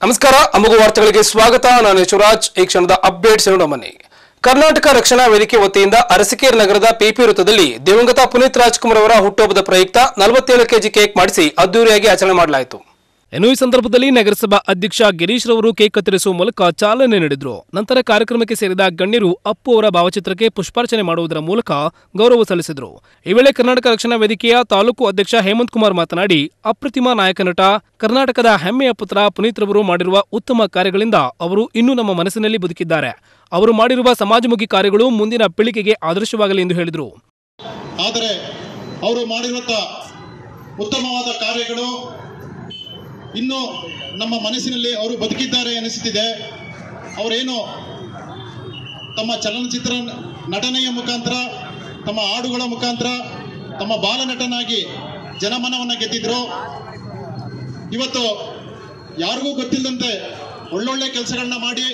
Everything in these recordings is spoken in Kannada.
ನಮಸ್ಕಾರ ಅಮಗು ವಾರ್ತೆಗಳಿಗೆ ಸ್ವಾಗತ ನಾನು ಶಿವರಾಜ್ ಈ ಕ್ಷಣದ ಅಪ್ಡೇಟ್ಸ್ ಬನ್ನಿ ಕರ್ನಾಟಕ ರಕ್ಷಣಾ ವೇದಿಕೆ ವತಿಯಿಂದ ಅರಸಿಕೇರಿ ನಗರದ ಪಿಪಿ ವೃತ್ತದಲ್ಲಿ ದಿವಂಗತ ಪುನೀತ್ ರಾಜ್ಕುಮಾರ್ ಅವರ ಹುಟ್ಟುಹಬ್ಬದ ಪ್ರಯುಕ್ತ ನಲವತ್ತೇಳು ಕೆಜಿ ಕೇಕ್ ಮಾಡಿಸಿ ಅದ್ದೂರಿಯಾಗಿ ಆಚರಣೆ ಮಾಡಲಾಯಿತು ಇನ್ನು ಈ ಸಂದರ್ಭದಲ್ಲಿ ನಗರಸಭಾ ಅಧ್ಯಕ್ಷ ಗಿರೀಶ್ ರವರು ಕೇಕ್ ಕತ್ತರಿಸುವ ಮೂಲಕ ಚಾಲನೆ ನೀಡಿದ್ರು ನಂತರ ಕಾರ್ಯಕ್ರಮಕ್ಕೆ ಸೇರಿದ ಗಣ್ಯರು ಅಪ್ಪು ಅವರ ಭಾವಚಿತ್ರಕ್ಕೆ ಪುಷ್ಪಾರ್ಚನೆ ಮಾಡುವುದರ ಮೂಲಕ ಗೌರವ ಸಲ್ಲಿಸಿದರು ಈ ವೇಳೆ ಕರ್ನಾಟಕ ರಕ್ಷಣಾ ವೇದಿಕೆಯ ತಾಲೂಕು ಅಧ್ಯಕ್ಷ ಹೇಮಂತ್ ಕುಮಾರ್ ಮಾತನಾಡಿ ಅಪ್ರತಿಮ ನಾಯಕ ನಟ ಕರ್ನಾಟಕದ ಹೆಮ್ಮೆಯ ಪುತ್ರ ಪುನೀತ್ ರವರು ಮಾಡಿರುವ ಉತ್ತಮ ಕಾರ್ಯಗಳಿಂದ ಅವರು ಇನ್ನೂ ನಮ್ಮ ಮನಸ್ಸಿನಲ್ಲಿ ಬದುಕಿದ್ದಾರೆ ಅವರು ಮಾಡಿರುವ ಸಮಾಜಮುಖಿ ಕಾರ್ಯಗಳು ಮುಂದಿನ ಪೀಳಿಗೆಗೆ ಆದರ್ಶವಾಗಲಿ ಎಂದು ಹೇಳಿದರು ಆದರೆ ಅವರು ಮಾಡಿರುವಂಥ ಉತ್ತಮವಾದ ಕಾರ್ಯಗಳು ಇನ್ನೂ ನಮ್ಮ ಮನಸ್ಸಿನಲ್ಲಿ ಅವರು ಬದುಕಿದ್ದಾರೆ ಅನಿಸುತ್ತಿದೆ ಅವರೇನು ತಮ್ಮ ಚಲನಚಿತ್ರ ನಟನೆಯ ಮುಖಾಂತರ ತಮ್ಮ ಹಾಡುಗಳ ಮುಖಾಂತರ ತಮ್ಮ ಬಾಲನಟನಾಗಿ ಜನಮನವನ್ನು ಗೆದ್ದಿದ್ರು ಇವತ್ತು ಯಾರಿಗೂ ಗೊತ್ತಿಲ್ಲದಂತೆ ಒಳ್ಳೊಳ್ಳೆ ಕೆಲಸಗಳನ್ನ ಮಾಡಿ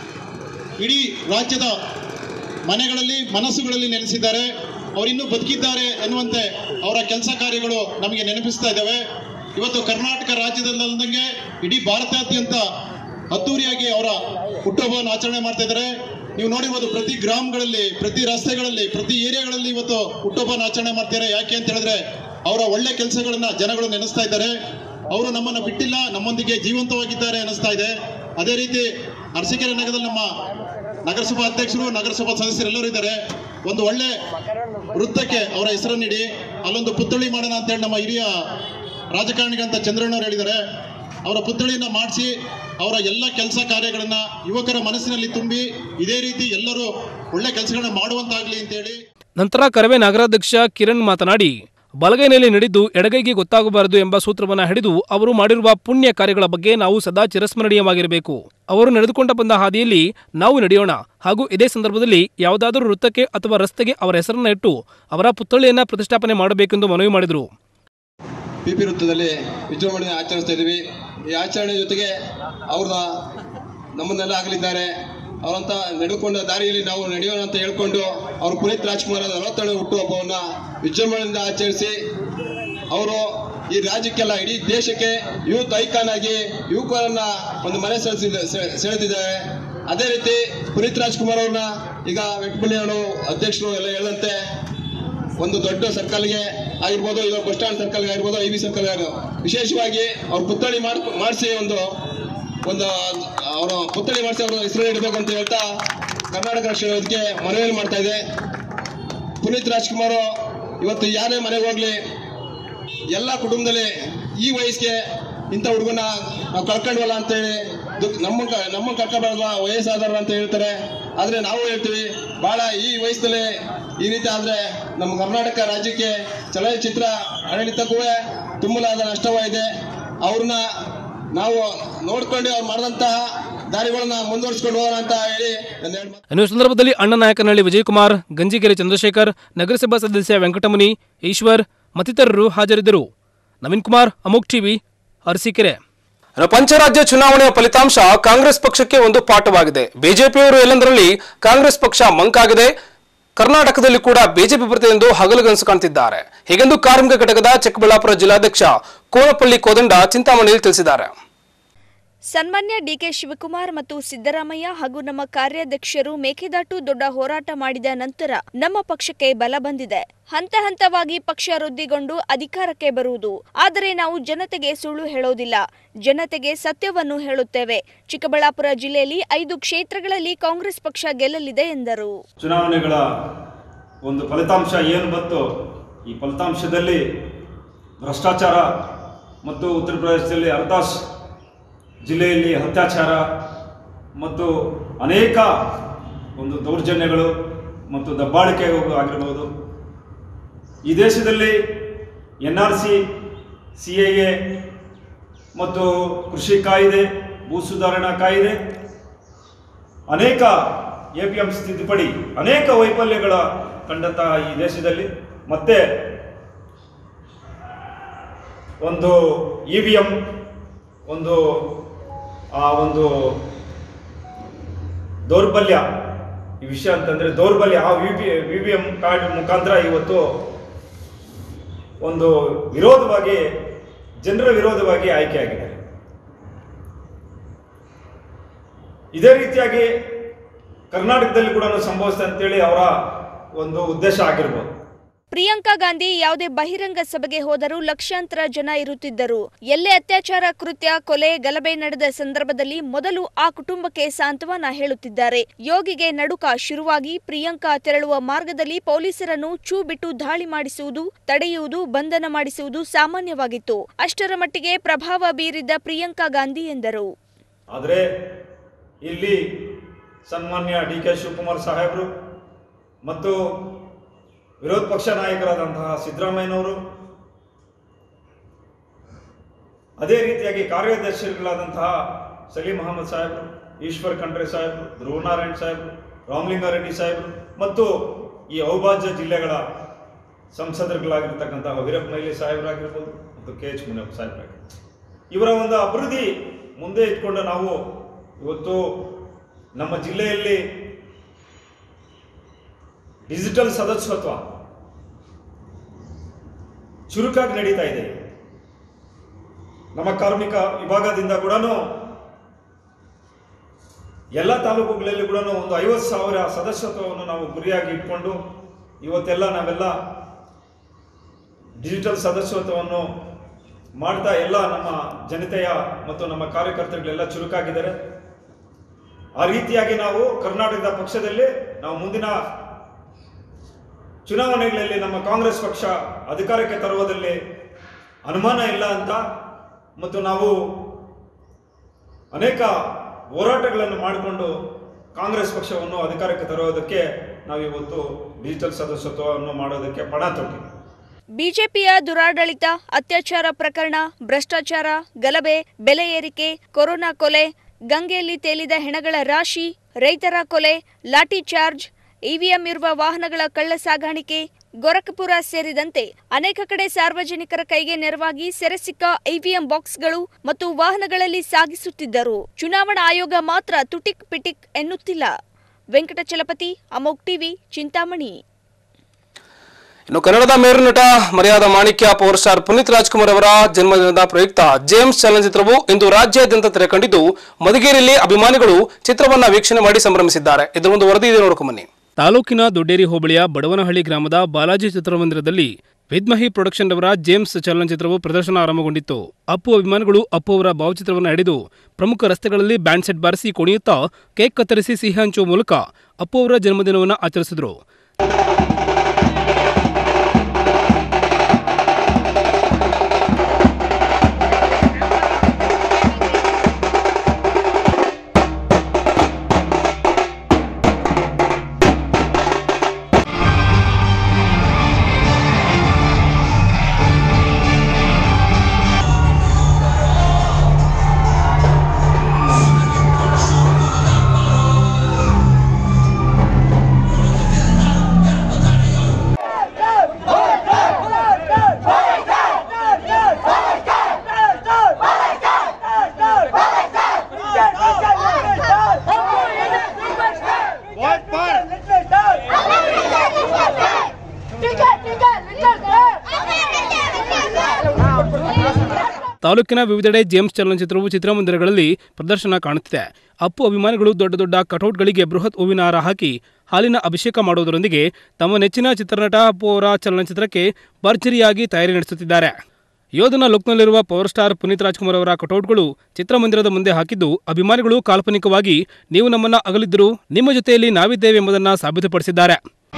ಇಡೀ ರಾಜ್ಯದ ಮನೆಗಳಲ್ಲಿ ಮನಸ್ಸುಗಳಲ್ಲಿ ನೆಲೆಸಿದ್ದಾರೆ ಅವರಿನ್ನೂ ಬದುಕಿದ್ದಾರೆ ಎನ್ನುವಂತೆ ಅವರ ಕೆಲಸ ಕಾರ್ಯಗಳು ನಮಗೆ ನೆನಪಿಸ್ತಾ ಇದ್ದಾವೆ ಇವತ್ತು ಕರ್ನಾಟಕ ರಾಜ್ಯದಲ್ಲದಂಗೆ ಇಡೀ ಭಾರತಾದ್ಯಂತ ಅದ್ದೂರಿಯಾಗಿ ಅವರ ಹುಟ್ಟುಹಬ್ಬವನ್ನು ಆಚರಣೆ ಮಾಡ್ತಾ ಇದ್ದಾರೆ ನೀವು ನೋಡಿರ್ಬೋದು ಪ್ರತಿ ಗ್ರಾಮಗಳಲ್ಲಿ ಪ್ರತಿ ರಸ್ತೆಗಳಲ್ಲಿ ಪ್ರತಿ ಏರಿಯಾಗಳಲ್ಲಿ ಇವತ್ತು ಹುಟ್ಟುಹಬ್ಬನ ಆಚರಣೆ ಮಾಡ್ತಾರೆ ಯಾಕೆ ಅಂತ ಹೇಳಿದ್ರೆ ಅವರ ಒಳ್ಳೆ ಕೆಲಸಗಳನ್ನ ಜನಗಳು ನೆನೆಸ್ತಾ ಇದ್ದಾರೆ ಅವರು ನಮ್ಮನ್ನು ಬಿಟ್ಟಿಲ್ಲ ನಮ್ಮೊಂದಿಗೆ ಜೀವಂತವಾಗಿದ್ದಾರೆ ಅನ್ನಿಸ್ತಾ ಇದೆ ಅದೇ ರೀತಿ ಅರಸೀಕೆರೆ ನಗರದಲ್ಲಿ ನಮ್ಮ ನಗರಸಭಾ ಅಧ್ಯಕ್ಷರು ನಗರಸಭಾ ಸದಸ್ಯರೆಲ್ಲರೂ ಇದ್ದಾರೆ ಒಂದು ಒಳ್ಳೆ ವೃತ್ತಕ್ಕೆ ಅವರ ಹೆಸರನ್ನು ನೀಡಿ ಅಲ್ಲೊಂದು ಪುತ್ಥಳಿ ಮಾಡೋಣ ಅಂತೇಳಿ ನಮ್ಮ ಹಿರಿಯ ರಾಜಕಾರಣಿಗಳಂತ ಚಂದ್ರಣ್ಣವ್ರು ಹೇಳಿದ್ದಾರೆ ಅವರ ಪುತ್ಥಳಿಯನ್ನ ಮಾಡಿಸಿ ಅವರ ಎಲ್ಲ ಕೆಲಸ ಕಾರ್ಯಗಳನ್ನ ಯುವಕರ ಮನಸ್ಸಿನಲ್ಲಿ ತುಂಬಿ ಇದೇ ರೀತಿ ಎಲ್ಲರೂ ಒಳ್ಳೆ ಕೆಲಸಗಳನ್ನ ಮಾಡುವಂತಾಗ್ಲಿ ಅಂತೇಳಿ ನಂತರ ಕರವೇ ನಗರಾಧ್ಯಕ್ಷ ಕಿರಣ್ ಮಾತನಾಡಿ ಬಲಗೈನಲ್ಲಿ ನಡೆದು ಎಡಗೈಗೆ ಗೊತ್ತಾಗಬಾರದು ಎಂಬ ಸೂತ್ರವನ್ನ ಹಿಡಿದು ಅವರು ಮಾಡಿರುವ ಪುಣ್ಯ ಕಾರ್ಯಗಳ ಬಗ್ಗೆ ನಾವು ಸದಾ ಚಿರಸ್ಮರಣೀಯವಾಗಿರಬೇಕು ಅವರು ನಡೆದುಕೊಂಡ ಬಂದ ಹಾದಿಯಲ್ಲಿ ನಾವು ನಡೆಯೋಣ ಹಾಗೂ ಇದೇ ಸಂದರ್ಭದಲ್ಲಿ ಯಾವುದಾದರೂ ವೃತ್ತಕ್ಕೆ ಅಥವಾ ರಸ್ತೆಗೆ ಅವರ ಹೆಸರನ್ನ ಇಟ್ಟು ಅವರ ಪುತ್ಥಳಿಯನ್ನ ಪ್ರತಿಷ್ಠಾಪನೆ ಮಾಡಬೇಕೆಂದು ಮನವಿ ಮಾಡಿದರು ಪಿ ಪಿ ವೃತ್ತದಲ್ಲಿ ವಿಜೃಂಭಣೆ ಆಚರಿಸ್ತಾ ಇದ್ದೀವಿ ಈ ಆಚರಣೆ ಜೊತೆಗೆ ಅವ್ರನ್ನ ನಮ್ಮನ್ನೆಲ್ಲ ಆಗಲಿದ್ದಾರೆ ಅವರಂತ ನಡೆದುಕೊಂಡ ದಾರಿಯಲ್ಲಿ ನಾವು ನಡೆಯೋಣ ಅಂತ ಹೇಳ್ಕೊಂಡು ಅವರು ಪುನೀತ್ ರಾಜ್ಕುಮಾರ್ ನಲವತ್ತೇಳು ಹುಟ್ಟುಹಬ್ಬವನ್ನು ವಿಜೃಂಭಣೆಯಿಂದ ಆಚರಿಸಿ ಅವರು ಈ ರಾಜ್ಯಕ್ಕೆಲ್ಲ ಇಡೀ ದೇಶಕ್ಕೆ ಯೂತ್ ಐಕಾನ್ ಆಗಿ ಯುವಕರನ್ನ ಒಂದು ಮನೆ ಸೆಳೆಸಿದ ಸೆ- ಸೆಳೆದಿದ್ದಾರೆ ಅದೇ ರೀತಿ ಪುನೀತ್ ರಾಜ್ಕುಮಾರ್ ಅವ್ರನ್ನ ಈಗ ವೆಂಕಟಮಣಿಯವರು ಅಧ್ಯಕ್ಷರು ಎಲ್ಲ ಹೇಳಂತೆ ಒಂದು ದೊಡ್ಡ ಸರ್ಕಲ್ಗೆ ಆಗಿರ್ಬೋದು ಇಲ್ಲ ಬಸ್ ಸ್ಟ್ಯಾಂಡ್ ಸರ್ಕಲ್ಗೆ ಆಗಿರ್ಬೋದು ಐ ವಿ ಸರ್ಕಲ್ ವಿಶೇಷವಾಗಿ ಅವ್ರ ಪುತ್ಥಳಿ ಮಾಡ್ ಮಾಡಿಸಿ ಒಂದು ಒಂದು ಅವರ ಪುತ್ಥಳಿ ಮಾಡಿಸಿ ಅವರ ಹೆಸರು ಇಡಬೇಕು ಅಂತ ಹೇಳ್ತಾ ಕರ್ನಾಟಕ ರಕ್ಷಣಾ ವೇದಿಕೆ ಮನವಿ ಮಾಡ್ತಾ ಇದೆ ಪುನೀತ್ ರಾಜ್ಕುಮಾರ್ ಇವತ್ತು ಯಾರೇ ಮನೆಗೆ ಹೋಗ್ಲಿ ಎಲ್ಲ ಕುಟುಂಬದಲ್ಲಿ ಈ ವಯಸ್ಸಿಗೆ ಇಂಥ ಹುಡುಗನ ನಾವು ಕಳ್ಕೊಂಡ್ವಲ್ಲ ಅಂತೇಳಿ ದುಃಖ ನಮ್ಮ ಕ- ನಮ್ಮ ಕಳ್ಕೊಬಾರ್ದ ವಯಸ್ಸಾದವ್ರು ಅಂತ ಹೇಳ್ತಾರೆ ಆದರೆ ನಾವು ಹೇಳ್ತೀವಿ ಭಾಳ ಈ ವಯಸ್ಸಲ್ಲಿ ಈ ರೀತಿ ಆದರೆ ನಮ್ಮ ಕರ್ನಾಟಕ ರಾಜ್ಯಕ್ಕೆ ಚಲನಚಿತ್ರ ಆಡಳಿತಕ್ಕೂ ತುಂಬಲಾದ ನಷ್ಟವಾಗಿದೆ ಅವ್ರನ್ನ ನಾವು ನೋಡ್ಕೊಂಡು ಅವ್ರು ಮಾಡಿದಂತಹ ದಾರಿಗಳನ್ನ ಮುಂದುವರಿಸ್ಕೊಂಡು ಹೋಗೋಣ ಅಂತ ಹೇಳಿ ನನ್ನ ಎರಡು ಮಾತು- ಇನ್ನು ಈ ಸಂದರ್ಭದಲ್ಲಿ ಅಣ್ಣನಾಯಕನಹಳ್ಳಿ ವಿಜಯಕುಮಾರ್ ಗಂಜಿಗೆರೆ ಚಂದ್ರಶೇಖರ್ ನಗರಸಭಾ ಸದಸ್ಯ ವೆಂಕಟಮುನಿ ಈಶ್ವರ್ ಮತ್ತಿತರರು ಹಾಜರಿದ್ದರು ನವೀನ್ ಕುಮಾರ್ ಅಮೋಕ್ ಟಿವಿ ಅರಸೀಕೆರೆ ಪಂಚರಾಜ್ಯ ಚುನಾವಣೆಯ ಫಲಿತಾಂಶ ಕಾಂಗ್ರೆಸ್ ಪಕ್ಷಕ್ಕೆ ಒಂದು ಪಾಠವಾಗಿದೆ ಬಿಜೆಪಿಯವರು ಎಲ್ಲೆಂದರಲ್ಲಿ ಕಾಂಗ್ರೆಸ್ ಪಕ್ಷ ಮಂಕಾಗಿದೆ ಕರ್ನಾಟಕದಲ್ಲಿ ಕೂಡ ಬಿಜೆಪಿ ಬರುತ್ತದೆ ಎಂದು ಹಗಲುಗನಸು ಕಾಣ್ತಿದ್ದಾರೆ ಹೀಗೆಂದು ಕಾರ್ಮಿಕ ಘಟಕದ ಚಿಕ್ಕಬಳ್ಳಾಪುರ ಜಿಲ್ಲಾಧ್ಯಕ್ಷ ಕೋನಪಳ್ಳಿ ಕೋದಂಡ ಚಿಂತಾಮಣಿಯಲ್ಲಿ ತಿಳಿಸಿದ್ದಾರೆ ಸನ್ಮಾನ್ಯ ಡಿಕೆ ಶಿವಕುಮಾರ್ ಮತ್ತು ಸಿದ್ದರಾಮಯ್ಯ ಹಾಗೂ ನಮ್ಮ ಕಾರ್ಯಾಧ್ಯಕ್ಷರು ಮೇಕೆದಾಟು ದೊಡ್ಡ ಹೋರಾಟ ಮಾಡಿದ ನಂತರ ನಮ್ಮ ಪಕ್ಷಕ್ಕೆ ಬಲ ಬಂದಿದೆ ಹಂತ ಹಂತವಾಗಿ ಪಕ್ಷ ವೃದ್ಧಿಗೊಂಡು ಅಧಿಕಾರಕ್ಕೆ ಬರುವುದು ಆದರೆ ನಾವು ಜನತೆಗೆ ಸುಳ್ಳು ಹೇಳೋದಿಲ್ಲ ಜನತೆಗೆ ಸತ್ಯವನ್ನು ಹೇಳುತ್ತೇವೆ ಚಿಕ್ಕಬಳ್ಳಾಪುರ ಜಿಲ್ಲೆಯಲ್ಲಿ ಐದು ಕ್ಷೇತ್ರಗಳಲ್ಲಿ ಕಾಂಗ್ರೆಸ್ ಪಕ್ಷ ಗೆಲ್ಲಲಿದೆ ಎಂದರು ಚುನಾವಣೆಗಳ ಒಂದು ಫಲಿತಾಂಶ ಏನು ಬಂತು ಈ ಫಲಿತಾಂಶದಲ್ಲಿ ಭ್ರಷ್ಟಾಚಾರ ಮತ್ತು ಉತ್ತರ ಪ್ರದೇಶದಲ್ಲಿ ಅರ್ದಾಸ್ ಜಿಲ್ಲೆಯಲ್ಲಿ ಅತ್ಯಾಚಾರ ಮತ್ತು ಅನೇಕ ಒಂದು ದೌರ್ಜನ್ಯಗಳು ಮತ್ತು ದಬ್ಬಾಳಿಕೆ ಆಗಿರಬಹುದು ಈ ದೇಶದಲ್ಲಿ N R C C A A ಮತ್ತು ಕೃಷಿ ಕಾಯ್ದೆ ಭೂ ಸುಧಾರಣಾ ಕಾಯ್ದೆ ಅನೇಕ ಎ ಪಿ ಎಂ ತಿದ್ದುಪಡಿ ಅನೇಕ ವೈಫಲ್ಯಗಳ ಕಂಡಂತಹ ಈ ದೇಶದಲ್ಲಿ ಮತ್ತೆ ಒಂದು ಇ ವಿ ಎಂ ಒಂದು ಆ ಒಂದು ದೌರ್ಬಲ್ಯ ಈ ವಿಷಯ ಅಂತಂದರೆ ದೌರ್ಬಲ್ಯ ಆ V P V V M card ಮುಖಾಂತರ ಇವತ್ತು ಒಂದು ವಿರೋಧವಾಗಿ ಜನರ ವಿರೋಧವಾಗಿ ಆಯ್ಕೆಯಾಗಿದೆ ಇದೇ ರೀತಿಯಾಗಿ ಕರ್ನಾಟಕದಲ್ಲಿ ಕೂಡ ಸಂಭವಿಸ್ತದೆ ಅಂತೇಳಿ ಅವರ ಒಂದು ಉದ್ದೇಶ ಆಗಿರ್ಬೋದು ಪ್ರಿಯಾಂಕಾ ಗಾಂಧಿ ಯಾವುದೇ ಬಹಿರಂಗ ಸಭೆಗೆ ಹೋದರೂ ಲಕ್ಷಾಂತರ ಜನ ಇರುತ್ತಿದ್ದರು ಎಲ್ಲೇ ಅತ್ಯಾಚಾರ ಕೃತ್ಯ ಕೊಲೆ ಗಲಭೆ ನಡೆದ ಸಂದರ್ಭದಲ್ಲಿ ಮೊದಲು ಆ ಕುಟುಂಬಕ್ಕೆ ಸಾಂತ್ವನ ಹೇಳುತ್ತಿದ್ದಾರೆ ಯೋಗಿಗೆ ನಡುಕ ಶುರುವಾಗಿ ಪ್ರಿಯಾಂಕಾ ತೆರಳುವ ಮಾರ್ಗದಲ್ಲಿ ಪೊಲೀಸರನ್ನು ಚೂ ಬಿಟ್ಟು ದಾಳಿ ಮಾಡಿಸುವುದು ತಡೆಯುವುದು ಬಂಧನ ಮಾಡಿಸುವುದು ಸಾಮಾನ್ಯವಾಗಿತ್ತು ಅಷ್ಟರ ಮಟ್ಟಿಗೆ ಪ್ರಭಾವ ಬೀರಿದ್ದ ಪ್ರಿಯಾಂಕಾ ಗಾಂಧಿ ಎಂದರು ಆದರೆ ಇಲ್ಲಿ ಸನ್ಮಾನ್ಯ ಡಿ ಕೆ ಶಿವಕುಮಾರ್ ಸಾಹೇಬರು ಮತ್ತು ವಿರೋಧ ಪಕ್ಷ ನಾಯಕರಾದಂತಹ ಸಿದ್ದರಾಮಯ್ಯನವರು ಅದೇ ರೀತಿಯಾಗಿ ಕಾರ್ಯದರ್ಶಿಗಳಾದಂತಹ ಸಲೀಂ ಅಹಮದ್ ಸಾಹೇಬರು ಈಶ್ವರ್ ಖಂಡ್ರೆ ಸಾಹೇಬರು ಧ್ರುವನಾರಾಯಣ್ ಸಾಹೇಬರು ರಾಮಲಿಂಗಾರೆಡ್ಡಿ ಸಾಹೇಬರು ಮತ್ತು ಈ ಅವಿಭಾಜ್ಯ ಜಿಲ್ಲೆಗಳ ಸಂಸದರುಗಳಾಗಿರ್ತಕ್ಕಂತಹ ವೀರಪ್ಪ ಮೈಲಿ ಸಾಹೇಬರಾಗಿರ್ಬೋದು ಮತ್ತು ಕೆ ಎಚ್ ಮುನಿಯಪ್ಪ ಸಾಹೇಬರಾಗಿರ್ಬೋದು ಇವರ ಒಂದು ಅಭಿವೃದ್ಧಿ ಮುಂದೆ ಇಟ್ಕೊಂಡು ನಾವು ಇವತ್ತು ನಮ್ಮ ಜಿಲ್ಲೆಯಲ್ಲಿ ಡಿಜಿಟಲ್ ಸದಸ್ಯತ್ವ ಚುರುಕಾಗಿ ನಡೀತಾ ಇದೆ ನಮ್ಮ ಕಾರ್ಮಿಕ ವಿಭಾಗದಿಂದ ಕೂಡ ಎಲ್ಲ ತಾಲೂಕುಗಳಲ್ಲಿ ಕೂಡ ಒಂದು ಐವತ್ತು ಸಾವಿರ ಸದಸ್ಯತ್ವವನ್ನು ನಾವು ಗುರಿಯಾಗಿ ಇಟ್ಕೊಂಡು ಇವತ್ತೆಲ್ಲ ನಾವೆಲ್ಲ ಡಿಜಿಟಲ್ ಸದಸ್ಯತ್ವವನ್ನು ಮಾಡ್ತಾ ಎಲ್ಲ ನಮ್ಮ ಜನತೆಯ ಮತ್ತು ನಮ್ಮ ಕಾರ್ಯಕರ್ತರುಗಳೆಲ್ಲ ಚುರುಕಾಗಿದ್ದಾರೆ ಆ ರೀತಿಯಾಗಿ ನಾವು ಕರ್ನಾಟಕದ ಪಕ್ಷದಲ್ಲಿ ನಾವು ಮುಂದಿನ ಚುನಾವಣೆಗಳಲ್ಲಿ ನಮ್ಮ ಕಾಂಗ್ರೆಸ್ ಪಕ್ಷ ಅಧಿಕಾರಕ್ಕೆ ತರುವುದರಲ್ಲಿ ಅನುಮಾನ ಇಲ್ಲ ಅಂತ ಮತ್ತು ನಾವು ಅನೇಕ ಹೋರಾಟಗಳನ್ನು ಮಾಡಿಕೊಂಡು ಕಾಂಗ್ರೆಸ್ ಪಕ್ಷವನ್ನು ಅಧಿಕಾರಕ್ಕೆ ತರುವುದಕ್ಕೆ ನಾವು ಇವತ್ತು ಡಿಜಿಟಲ್ ಸದಸ್ಯತ್ವವನ್ನು ಮಾಡೋದಕ್ಕೆ ಪಣ ತೊಟ್ಟಿದ್ದೀವಿ ಬಿಜೆಪಿಯ ದುರಾಡಳಿತ ಅತ್ಯಾಚಾರ ಪ್ರಕರಣ ಭ್ರಷ್ಟಾಚಾರ ಗಲಭೆ ಬೆಲೆ ಏರಿಕೆ ಕೊರೋನಾ ಕೊಲೆ ಗಂಗೆಯಲ್ಲಿ ತೇಲಿದ ಹೆಣಗಳ ರಾಶಿ ರೈತರ ಕೊಲೆ ಲಾಠಿ ಚಾರ್ಜ್ ಇವಿಎಂ ಇರುವ ವಾಹನಗಳ ಕಳ್ಳ ಸಾಗಾಣಿಕೆ ಗೊರಖಪುರ ಸೇರಿದಂತೆ ಅನೇಕ ಕಡೆ ಸಾರ್ವಜನಿಕರ ಕೈಗೆ ನೆರವಾಗಿ ಸೆರೆಸಿಕ್ಕ ಇವಿಎಂ ಬಾಕ್ಸ್ಗಳು ಮತ್ತು ವಾಹನಗಳಲ್ಲಿ ಸಾಗಿಸುತ್ತಿದ್ದರು ಚುನಾವಣಾ ಆಯೋಗ ಮಾತ್ರ ತುಟಿಕ್ ಪಿಟಿಕ್ ಎನ್ನುತ್ತಿಲ್ಲ ವೆಂಕಟಚಲಪತಿ ಅಮೋಕ್ ಟಿವಿ ಚಿಂತಾಮಣಿ ಇನ್ನು ಕನ್ನಡದ ಮೇರು ನಟ ಮರ್ಯಾದ ಮಾಣಿಕ್ಯ ಪವರ್ ಸ್ಟಾರ್ ಪುನೀತ್ ರಾಜ್ಕುಮಾರ್ ಅವರ ಜನ್ಮದಿನದ ಪ್ರಯುಕ್ತ ಜೇಮ್ಸ್ ಚಲನಚಿತ್ರವು ಇಂದು ರಾಜ್ಯಾದ್ಯಂತ ತೆರೆ ಕಂಡಿದ್ದು ಮಧುಗಿರಿಯಲ್ಲಿ ಅಭಿಮಾನಿಗಳು ಚಿತ್ರವನ್ನ ವೀಕ್ಷಣೆ ಮಾಡಿ ಸಂಭ್ರಮಿಸಿದ್ದಾರೆ ಇದರ ಒಂದು ವರದಿ ಇದೆ ನೋಡ್ಕೊಂಬನ್ನಿ ತಾಲೂಕಿನ ದೊಡ್ಡೇರಿ ಹೋಬಳಿಯ ಬಡವನಹಳ್ಳಿ ಗ್ರಾಮದ ಬಾಲಾಜಿ ಚಿತ್ರಮಂದಿರದಲ್ಲಿ ವಿದ್ಮಹಿ ಪ್ರೊಡಕ್ಷನ್ ಅವರ ಜೇಮ್ಸ್ ಚಲನಚಿತ್ರವು ಪ್ರದರ್ಶನ ಆರಂಭಗೊಂಡಿತ್ತು ಅಪ್ಪು ಅಭಿಮಾನಿಗಳು ಅಪ್ಪು ಅವರ ಭಾವಚಿತ್ರವನ್ನು ಹಿಡಿದು ಪ್ರಮುಖ ರಸ್ತೆಗಳಲ್ಲಿ ಬ್ಯಾಂಡ್ ಸೆಟ್ ಬಾರಿಸಿ ಕುಣಿಯುತ್ತಾ ಕೇಕ್ ಕತ್ತರಿಸಿ ಸಿಹಿ ಹಂಚುವ ಮೂಲಕ ಅಪ್ಪು ಅವರ ಜನ್ಮದಿನವನ್ನು ಆಚರಿಸಿದರು ತಾಲೂಕಿನ ವಿವಿಧೆಡೆ ಜೇಮ್ಸ್ ಚಲನಚಿತ್ರವು ಚಿತ್ರಮಂದಿರಗಳಲ್ಲಿ ಪ್ರದರ್ಶನ ಕಾಣುತ್ತಿದೆ ಅಪ್ಪು ಅಭಿಮಾನಿಗಳು ದೊಡ್ಡ ದೊಡ್ಡ ಕಟೌಟ್ಗಳಿಗೆ ಬೃಹತ್ ಹೂವಿನ ಹಾರ ಹಾಕಿ ಹಾಲಿನ ಅಭಿಷೇಕ ಮಾಡುವುದರೊಂದಿಗೆ ತಮ್ಮ ನೆಚ್ಚಿನ ಚಿತ್ರನಟ ಅಪ್ಪು ಅವರ ಚಲನಚಿತ್ರಕ್ಕೆ ಭರ್ಜರಿಯಾಗಿ ತಯಾರಿ ನಡೆಸುತ್ತಿದ್ದಾರೆ ಯೋಧನ ಲುಕ್ನಲ್ಲಿರುವ ಪವರ್ ಸ್ಟಾರ್ ಪುನೀತ್ ರಾಜ್ಕುಮಾರ್ ಅವರ ಕಟೌಟ್ಗಳು ಚಿತ್ರಮಂದಿರದ ಮುಂದೆ ಹಾಕಿದ್ದು ಅಭಿಮಾನಿಗಳು ಕಾಲ್ಪನಿಕವಾಗಿ ನೀವು ನಮ್ಮನ್ನ ಅಗಲಿದ್ದರೂ ನಿಮ್ಮ ಜೊತೆಯಲ್ಲಿ ನಾವಿದ್ದೇವೆ ಎಂಬುದನ್ನು ಸಾಬೀತುಪಡಿಸಿದ್ದಾರೆ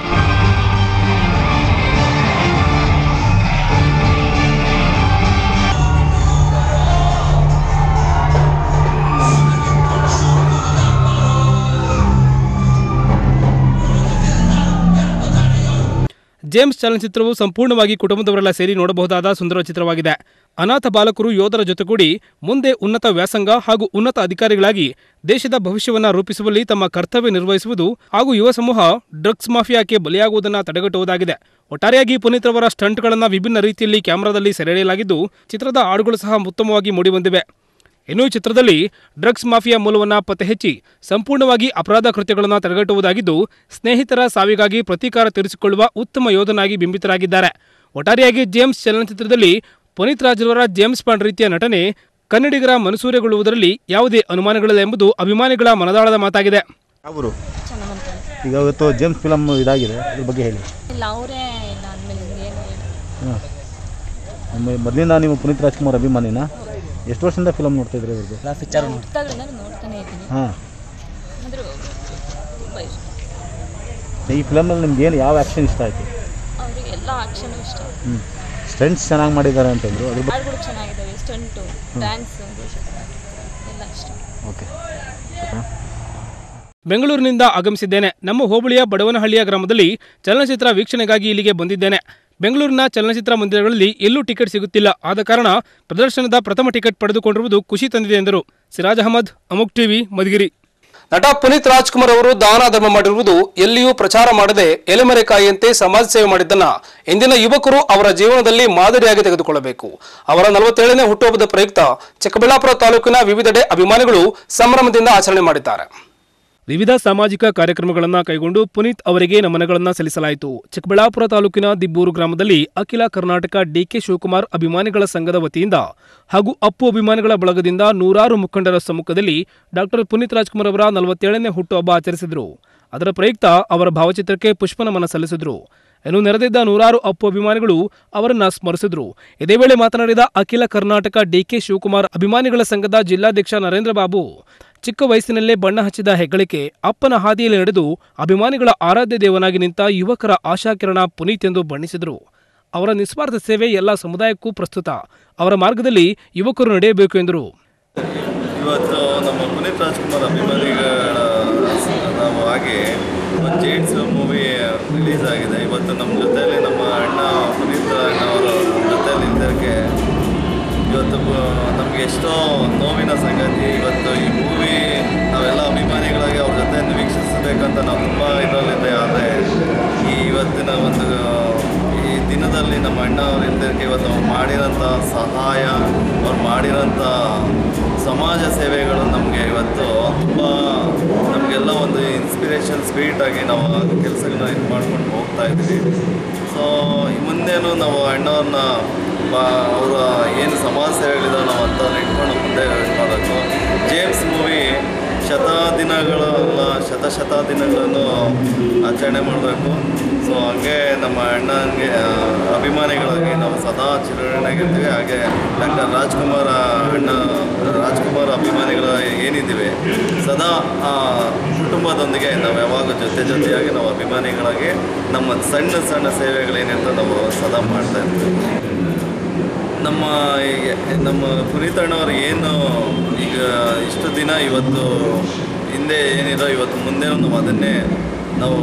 ಜೇಮ್ಸ್ ಚಲನಚಿತ್ರವು ಸಂಪೂರ್ಣವಾಗಿ ಕುಟುಂಬದವರೆಲ್ಲ ಸೇರಿ ನೋಡಬಹುದಾದ ಸುಂದರ ಚಿತ್ರವಾಗಿದೆ ಅನಾಥ ಬಾಲಕರು ಯೋಧರ ಜೊತೆಗೂಡಿ ಮುಂದೆ ಉನ್ನತ ವ್ಯಾಸಂಗ ಹಾಗೂ ಉನ್ನತ ಅಧಿಕಾರಿಗಳಾಗಿ ದೇಶದ ಭವಿಷ್ಯವನ್ನ ರೂಪಿಸುವಲ್ಲಿ ತಮ್ಮ ಕರ್ತವ್ಯ ನಿರ್ವಹಿಸುವುದು ಹಾಗೂ ಯುವ ಸಮೂಹ ಡ್ರಗ್ಸ್ ಮಾಫಿಯಾಕ್ಕೆ ಬಲಿಯಾಗುವುದನ್ನು ತಡೆಗಟ್ಟುವುದಾಗಿದೆ ಒಟ್ಟಾರೆಯಾಗಿ ಪುನೀತ್ ರವರ ಸ್ಟಂಟ್ಗಳನ್ನು ವಿಭಿನ್ನ ರೀತಿಯಲ್ಲಿ ಕ್ಯಾಮೆರಾದಲ್ಲಿ ಸೆರೆಹಿಡಿಯಲಾಗಿದ್ದು ಚಿತ್ರದ ಹಾಡುಗಳು ಸಹ ಉತ್ತಮವಾಗಿ ಮೂಡಿಬಂದಿವೆ ಇನ್ನು ಈ ಚಿತ್ರದಲ್ಲಿ ಡ್ರಗ್ಸ್ ಮಾಫಿಯಾ ಮೂಲವನ್ನ ಪತ್ತೆ ಹಚ್ಚಿ ಸಂಪೂರ್ಣವಾಗಿ ಅಪರಾಧ ಕೃತ್ಯಗಳನ್ನು ತಡೆಗಟ್ಟುವುದಾಗಿದ್ದು ಸ್ನೇಹಿತರ ಸಾವಿಗಾಗಿ ಪ್ರತೀಕಾರ ತೀರಿಸಿಕೊಳ್ಳುವ ಉತ್ತಮ ಯೋಧನಾಗಿ ಬಿಂಬಿತರಾಗಿದ್ದಾರೆ ಒಟ್ಟಾರೆಯಾಗಿ ಜೇಮ್ಸ್ ಚಲನಚಿತ್ರದಲ್ಲಿ ಪುನೀತ್ ರಾಜ್ರವರ ಜೇಮ್ಸ್ ಬಾಂಡ್ ರೀತಿಯ ನಟನೆ ಕನ್ನಡಿಗರ ಮನಸೂರೆಗೊಳ್ಳುವುದರಲ್ಲಿ ಯಾವುದೇ ಅನುಮಾನಗಳಿಲ್ಲ ಎಂಬುದು ಅಭಿಮಾನಿಗಳ ಮನದಾಳದ ಮಾತಾಗಿದೆ ಅವರು ಚೆನ್ನಾಗಂತ ಈಗ ಇವತ್ತು ಜೇಮ್ಸ್ ಫಿಲಮ್ ಇದಾಗಿದೆ ಅದ್ರ ಬಗ್ಗೆ ಹೇಳಿ ಇಲ್ಲ ಅವರೇ ಇಲ್ಲ ಅಂದಮೇಲೆ ಏನು ಹೇಳಿ ಹಾಂ ಮೊದಲಿಂದ ನೀವು ಪುನೀತ್ ರಾಜ್ಕುಮಾರ್ ಅಭಿಮಾನಿನ ಎಷ್ಟು ವರ್ಷದಿಂದ ಫಿಲಮ್ ನೋಡ್ತಾ ಇದ್ರಿ ಇವ್ರದ್ದು ಪಿಕ್ಚರ್ ಹುಟ್ಟಾಗ್ಲಿಂದ ನೋಡ್ತಾನೆ ಇದ್ದೀನಿ ಹಾಂ ಆದರೂ ತುಂಬ ಇಷ್ಟ ಈ ಫಿಲಮಲ್ಲಿ ನಿಮ್ಗೆ ಏನು ಯಾವ ಆ್ಯಕ್ಷನ್ ಇಷ್ಟ ಆಯಿತು ಅವರಿಗೆ ಎಲ್ಲ ಆಕ್ಷನು ಇಷ್ಟ ಹ್ಞೂ ಸ್ಟೆಂಟ್ಸ್ ಚೆನ್ನಾಗಿ ಮಾಡಿದ್ದಾರೆ ಅಂತಂದರು ಅದ್ರ ಬಗ್ಗೆ ಹಾಡುಗಳು ಚೆನ್ನಾಗಿದ್ದಾವೆ ಸ್ಟಂಟು ಡ್ಯಾನ್ಸು ಎಲ್ಲ ಇಷ್ಟ ಓಕೆ ಬೆಂಗಳೂರಿನಿಂದ ಆಗಮಿಸಿದ್ದೇನೆ ನಮ್ಮ ಹೋಬಳಿಯ ಬಡವನಹಳ್ಳಿಯ ಗ್ರಾಮದಲ್ಲಿ ಚಲನಚಿತ್ರ ವೀಕ್ಷಣೆಗಾಗಿ ಇಲ್ಲಿಗೆ ಬಂದಿದ್ದೇನೆ ಬೆಂಗಳೂರಿನ ಚಲನಚಿತ್ರ ಮಂದಿರಗಳಲ್ಲಿ ಎಲ್ಲೂ ಟಿಕೆಟ್ ಸಿಗುತ್ತಿಲ್ಲ ಆದ ಕಾರಣ ಪ್ರದರ್ಶನದ ಪ್ರಥಮ ಟಿಕೆಟ್ ಪಡೆದುಕೊಂಡಿರುವುದು ಖುಷಿ ತಂದಿದೆ ಎಂದರು ಸಿರಾಜ್ ಅಹಮದ್ ಅಮುಕ್ ಟಿವಿ ಮಧುಗಿರಿ ನಟ ಪುನೀತ್ ರಾಜ್ಕುಮಾರ್ ಅವರು ದಾನ ಧರ್ಮ ಮಾಡಿರುವುದು ಎಲ್ಲಿಯೂ ಪ್ರಚಾರ ಮಾಡದೆ ಎಲೆಮರೆಕಾಯಿಯಂತೆ ಸಮಾಜ ಸೇವೆ ಮಾಡಿದ್ದನ್ನ ಇಂದಿನ ಯುವಕರು ಅವರ ಜೀವನದಲ್ಲಿ ಮಾದರಿಯಾಗಿ ತೆಗೆದುಕೊಳ್ಳಬೇಕು ಅವರ ನಲವತ್ತೇಳನೇ ಹುಟ್ಟುಹಬ್ಬದ ಪ್ರಯುಕ್ತ ಚಿಕ್ಕಬಳ್ಳಾಪುರ ತಾಲೂಕಿನ ವಿವಿಧೆಡೆ ಅಭಿಮಾನಿಗಳು ಸಂಭ್ರಮದಿಂದ ಆಚರಣೆ ಮಾಡಿದ್ದಾರೆ ವಿವಿಧ ಸಾಮಾಜಿಕ ಕಾರ್ಯಕ್ರಮಗಳನ್ನು ಕೈಗೊಂಡು ಪುನೀತ್ ಅವರಿಗೆ ನಮನಗಳನ್ನು ಸಲ್ಲಿಸಲಾಯಿತು ಚಿಕ್ಕಬಳ್ಳಾಪುರ ತಾಲೂಕಿನ ದಿಬ್ಬೂರು ಗ್ರಾಮದಲ್ಲಿ ಅಖಿಲ ಕರ್ನಾಟಕ ಡಿಕೆ ಶಿವಕುಮಾರ್ ಅಭಿಮಾನಿಗಳ ಸಂಘದ ವತಿಯಿಂದ ಹಾಗೂ ಅಪ್ಪು ಅಭಿಮಾನಿಗಳ ಬಳಗದಿಂದ ನೂರಾರು ಮುಖಂಡರ ಸಮ್ಮುಖದಲ್ಲಿ ಡಾಕ್ಟರ್ ಪುನೀತ್ ರಾಜ್ಕುಮಾರ್ ಅವರ ನಲವತ್ತೇಳನೇ ಹುಟ್ಟುಹಬ್ಬ ಆಚರಿಸಿದರು ಅದರ ಪ್ರಯುಕ್ತ ಅವರ ಭಾವಚಿತ್ರಕ್ಕೆ ಪುಷ್ಪನಮನ ಸಲ್ಲಿಸಿದರು ಇನ್ನು ನೆರೆದಿದ್ದ ನೂರಾರು ಅಪ್ಪು ಅಭಿಮಾನಿಗಳು ಅವರನ್ನ ಸ್ಮರಿಸಿದ್ರು ಇದೇ ವೇಳೆ ಮಾತನಾಡಿದ ಅಖಿಲ ಕರ್ನಾಟಕ ಡಿಕೆ ಶಿವಕುಮಾರ್ ಅಭಿಮಾನಿಗಳ ಸಂಘದ ಜಿಲ್ಲಾಧ್ಯಕ್ಷ ನರೇಂದ್ರ ಬಾಬು ಚಿಕ್ಕ ವಯಸ್ಸಿನಲ್ಲೇ ಬಣ್ಣ ಹಚ್ಚಿದ ಹೆಗ್ಗಳಿಕೆ ಅಪ್ಪನ ಹಾದಿಯಲ್ಲಿ ನಡೆದು ಅಭಿಮಾನಿಗಳ ಆರಾಧ್ಯ ದೇವನಾಗಿ ನಿಂತ ಯುವಕರ ಆಶಾಕಿರಣ ಪುನೀತ್ ಎಂದು ಬಣ್ಣಿಸಿದರು ಅವರ ನಿಸ್ವಾರ್ಥ ಸೇವೆ ಎಲ್ಲ ಸಮುದಾಯಕ್ಕೂ ಪ್ರಸ್ತುತ ಅವರ ಮಾರ್ಗದಲ್ಲಿ ಯುವಕರು ನಡೆಯಬೇಕು ಎಂದರು ಇವತ್ತು ನಮ್ಮ ಪುನೀತ್ ರಾಜ್ಕುಮಾರ್ ಅಭಿಮಾನಿಗಳ ನಾವು ಹಾಗೆ ಒಂದು ಜೇಡ್ಸ್ ಮೂವಿ ರಿಲೀಸ್ ಆಗಿದೆ ಇವತ್ತು ನಮ್ಮ ಜೊತೆಯಲ್ಲಿ ನಮ್ಮ ಅಣ್ಣ ಪುನೀತ್ ಅಣ್ಣವರು ನಮ್ಮ ಜೊತೆಯಲ್ಲಿ ಇದ್ದಕ್ಕೆ ಇವತ್ತು ನಮಗೆ ಎಷ್ಟೋ ನೋವಿನ ಸಂಗತಿ ಇವತ್ತು ಈ ಮೂವಿ ನಾವೆಲ್ಲ ಅಭಿಮಾನಿಗಳಾಗಿ ಅವ್ರ ಜೊತೆ ವೀಕ್ಷಿಸಬೇಕಂತ ನಾವು ತುಂಬ ಇದರಲ್ಲಿದ್ದೆ ಆದರೆ ಈ ಇವತ್ತಿನ ಒಂದು ಈ ದಿನದಲ್ಲಿ ನಮ್ಮ ಅಣ್ಣ ಅವ್ರು ಇದ್ದಕ್ಕೆ ಇವತ್ತು ಅವ್ರು ಮಾಡಿರೋಂಥ ಸಹಾಯ ಅವ್ರು ಮಾಡಿರೋಂಥ ಸಮಾಜ ಸೇವೆಗಳು ನಮಗೆ ಇವತ್ತು ತುಂಬ ನಮಗೆಲ್ಲ ಒಂದು ಇನ್ಸ್ಪಿರೇಷನ್ ಸ್ಪೀಟ್ ಆಗಿ ನಾವು ಕೆಲಸಗಳನ್ನ ಇದು ಮಾಡ್ಕೊಂಡು ಹೋಗ್ತಾ ಇದ್ವಿ ಸೊ ಮುಂದೇನು ನಾವು ಅಣ್ಣವ್ರನ್ನ ಬಾ ಅವರ ಏನು ಸಮಾಜ ಸೇವೆಗಳಿದಾವೆ ನಾವು ಅಂತ ಇಟ್ಕೊಂಡು ಮುಂದೆ ಇದು ಮಾಡಬೇಕು ಜೇಮ್ಸ್ ಮೂವಿ ಶತ ದಿನಗಳಲ್ಲ ಶತ ಶತ ದಿನಗಳನ್ನು ಆಚರಣೆ ಮಾಡಬೇಕು ಸೊ ಹಾಗೆ ನಮ್ಮ ಅಣ್ಣನಿಗೆ ಆ, ಅಭಿಮಾನಿಗಳಾಗಿ ನಾವು ಸದಾ ಚಿರಋಣಿಯಾಗಿರ್ತೀವಿ ಹಾಗೆ ಡಾಕ್ಟರ್ ರಾಜ್ಕುಮಾರ್ ಅಣ್ಣ ರಾಜ್ಕುಮಾರ್ ಅಭಿಮಾನಿಗಳ ಏನಿದ್ದೀವಿ ಸದಾ ಆ ಕುಟುಂಬದೊಂದಿಗೆ ನಾವು ಯಾವಾಗ ಜೊತೆ ಜೊತೆಯಾಗಿ ನಾವು ಅಭಿಮಾನಿಗಳಾಗಿ ನಮ್ಮ ಸಣ್ಣ ಸಣ್ಣ ಸೇವೆಗಳೇನಿರ್ತದೆ ನಾವು ಸದಾ ಮಾಡ್ತಾ ಇರ್ತೀವಿ ನಮ್ಮ ಈ- ನಮ್ಮ ಪುನೀತಣ್ಣವ್ರು ಏನು ಈಗ ಇಷ್ಟು ದಿನ ಇವತ್ತು ಹಿಂದೆ ಏನಿರೋ ಇವತ್ತು ಮುಂದೆ ನಾವು ಅದನ್ನೇ ನಾವು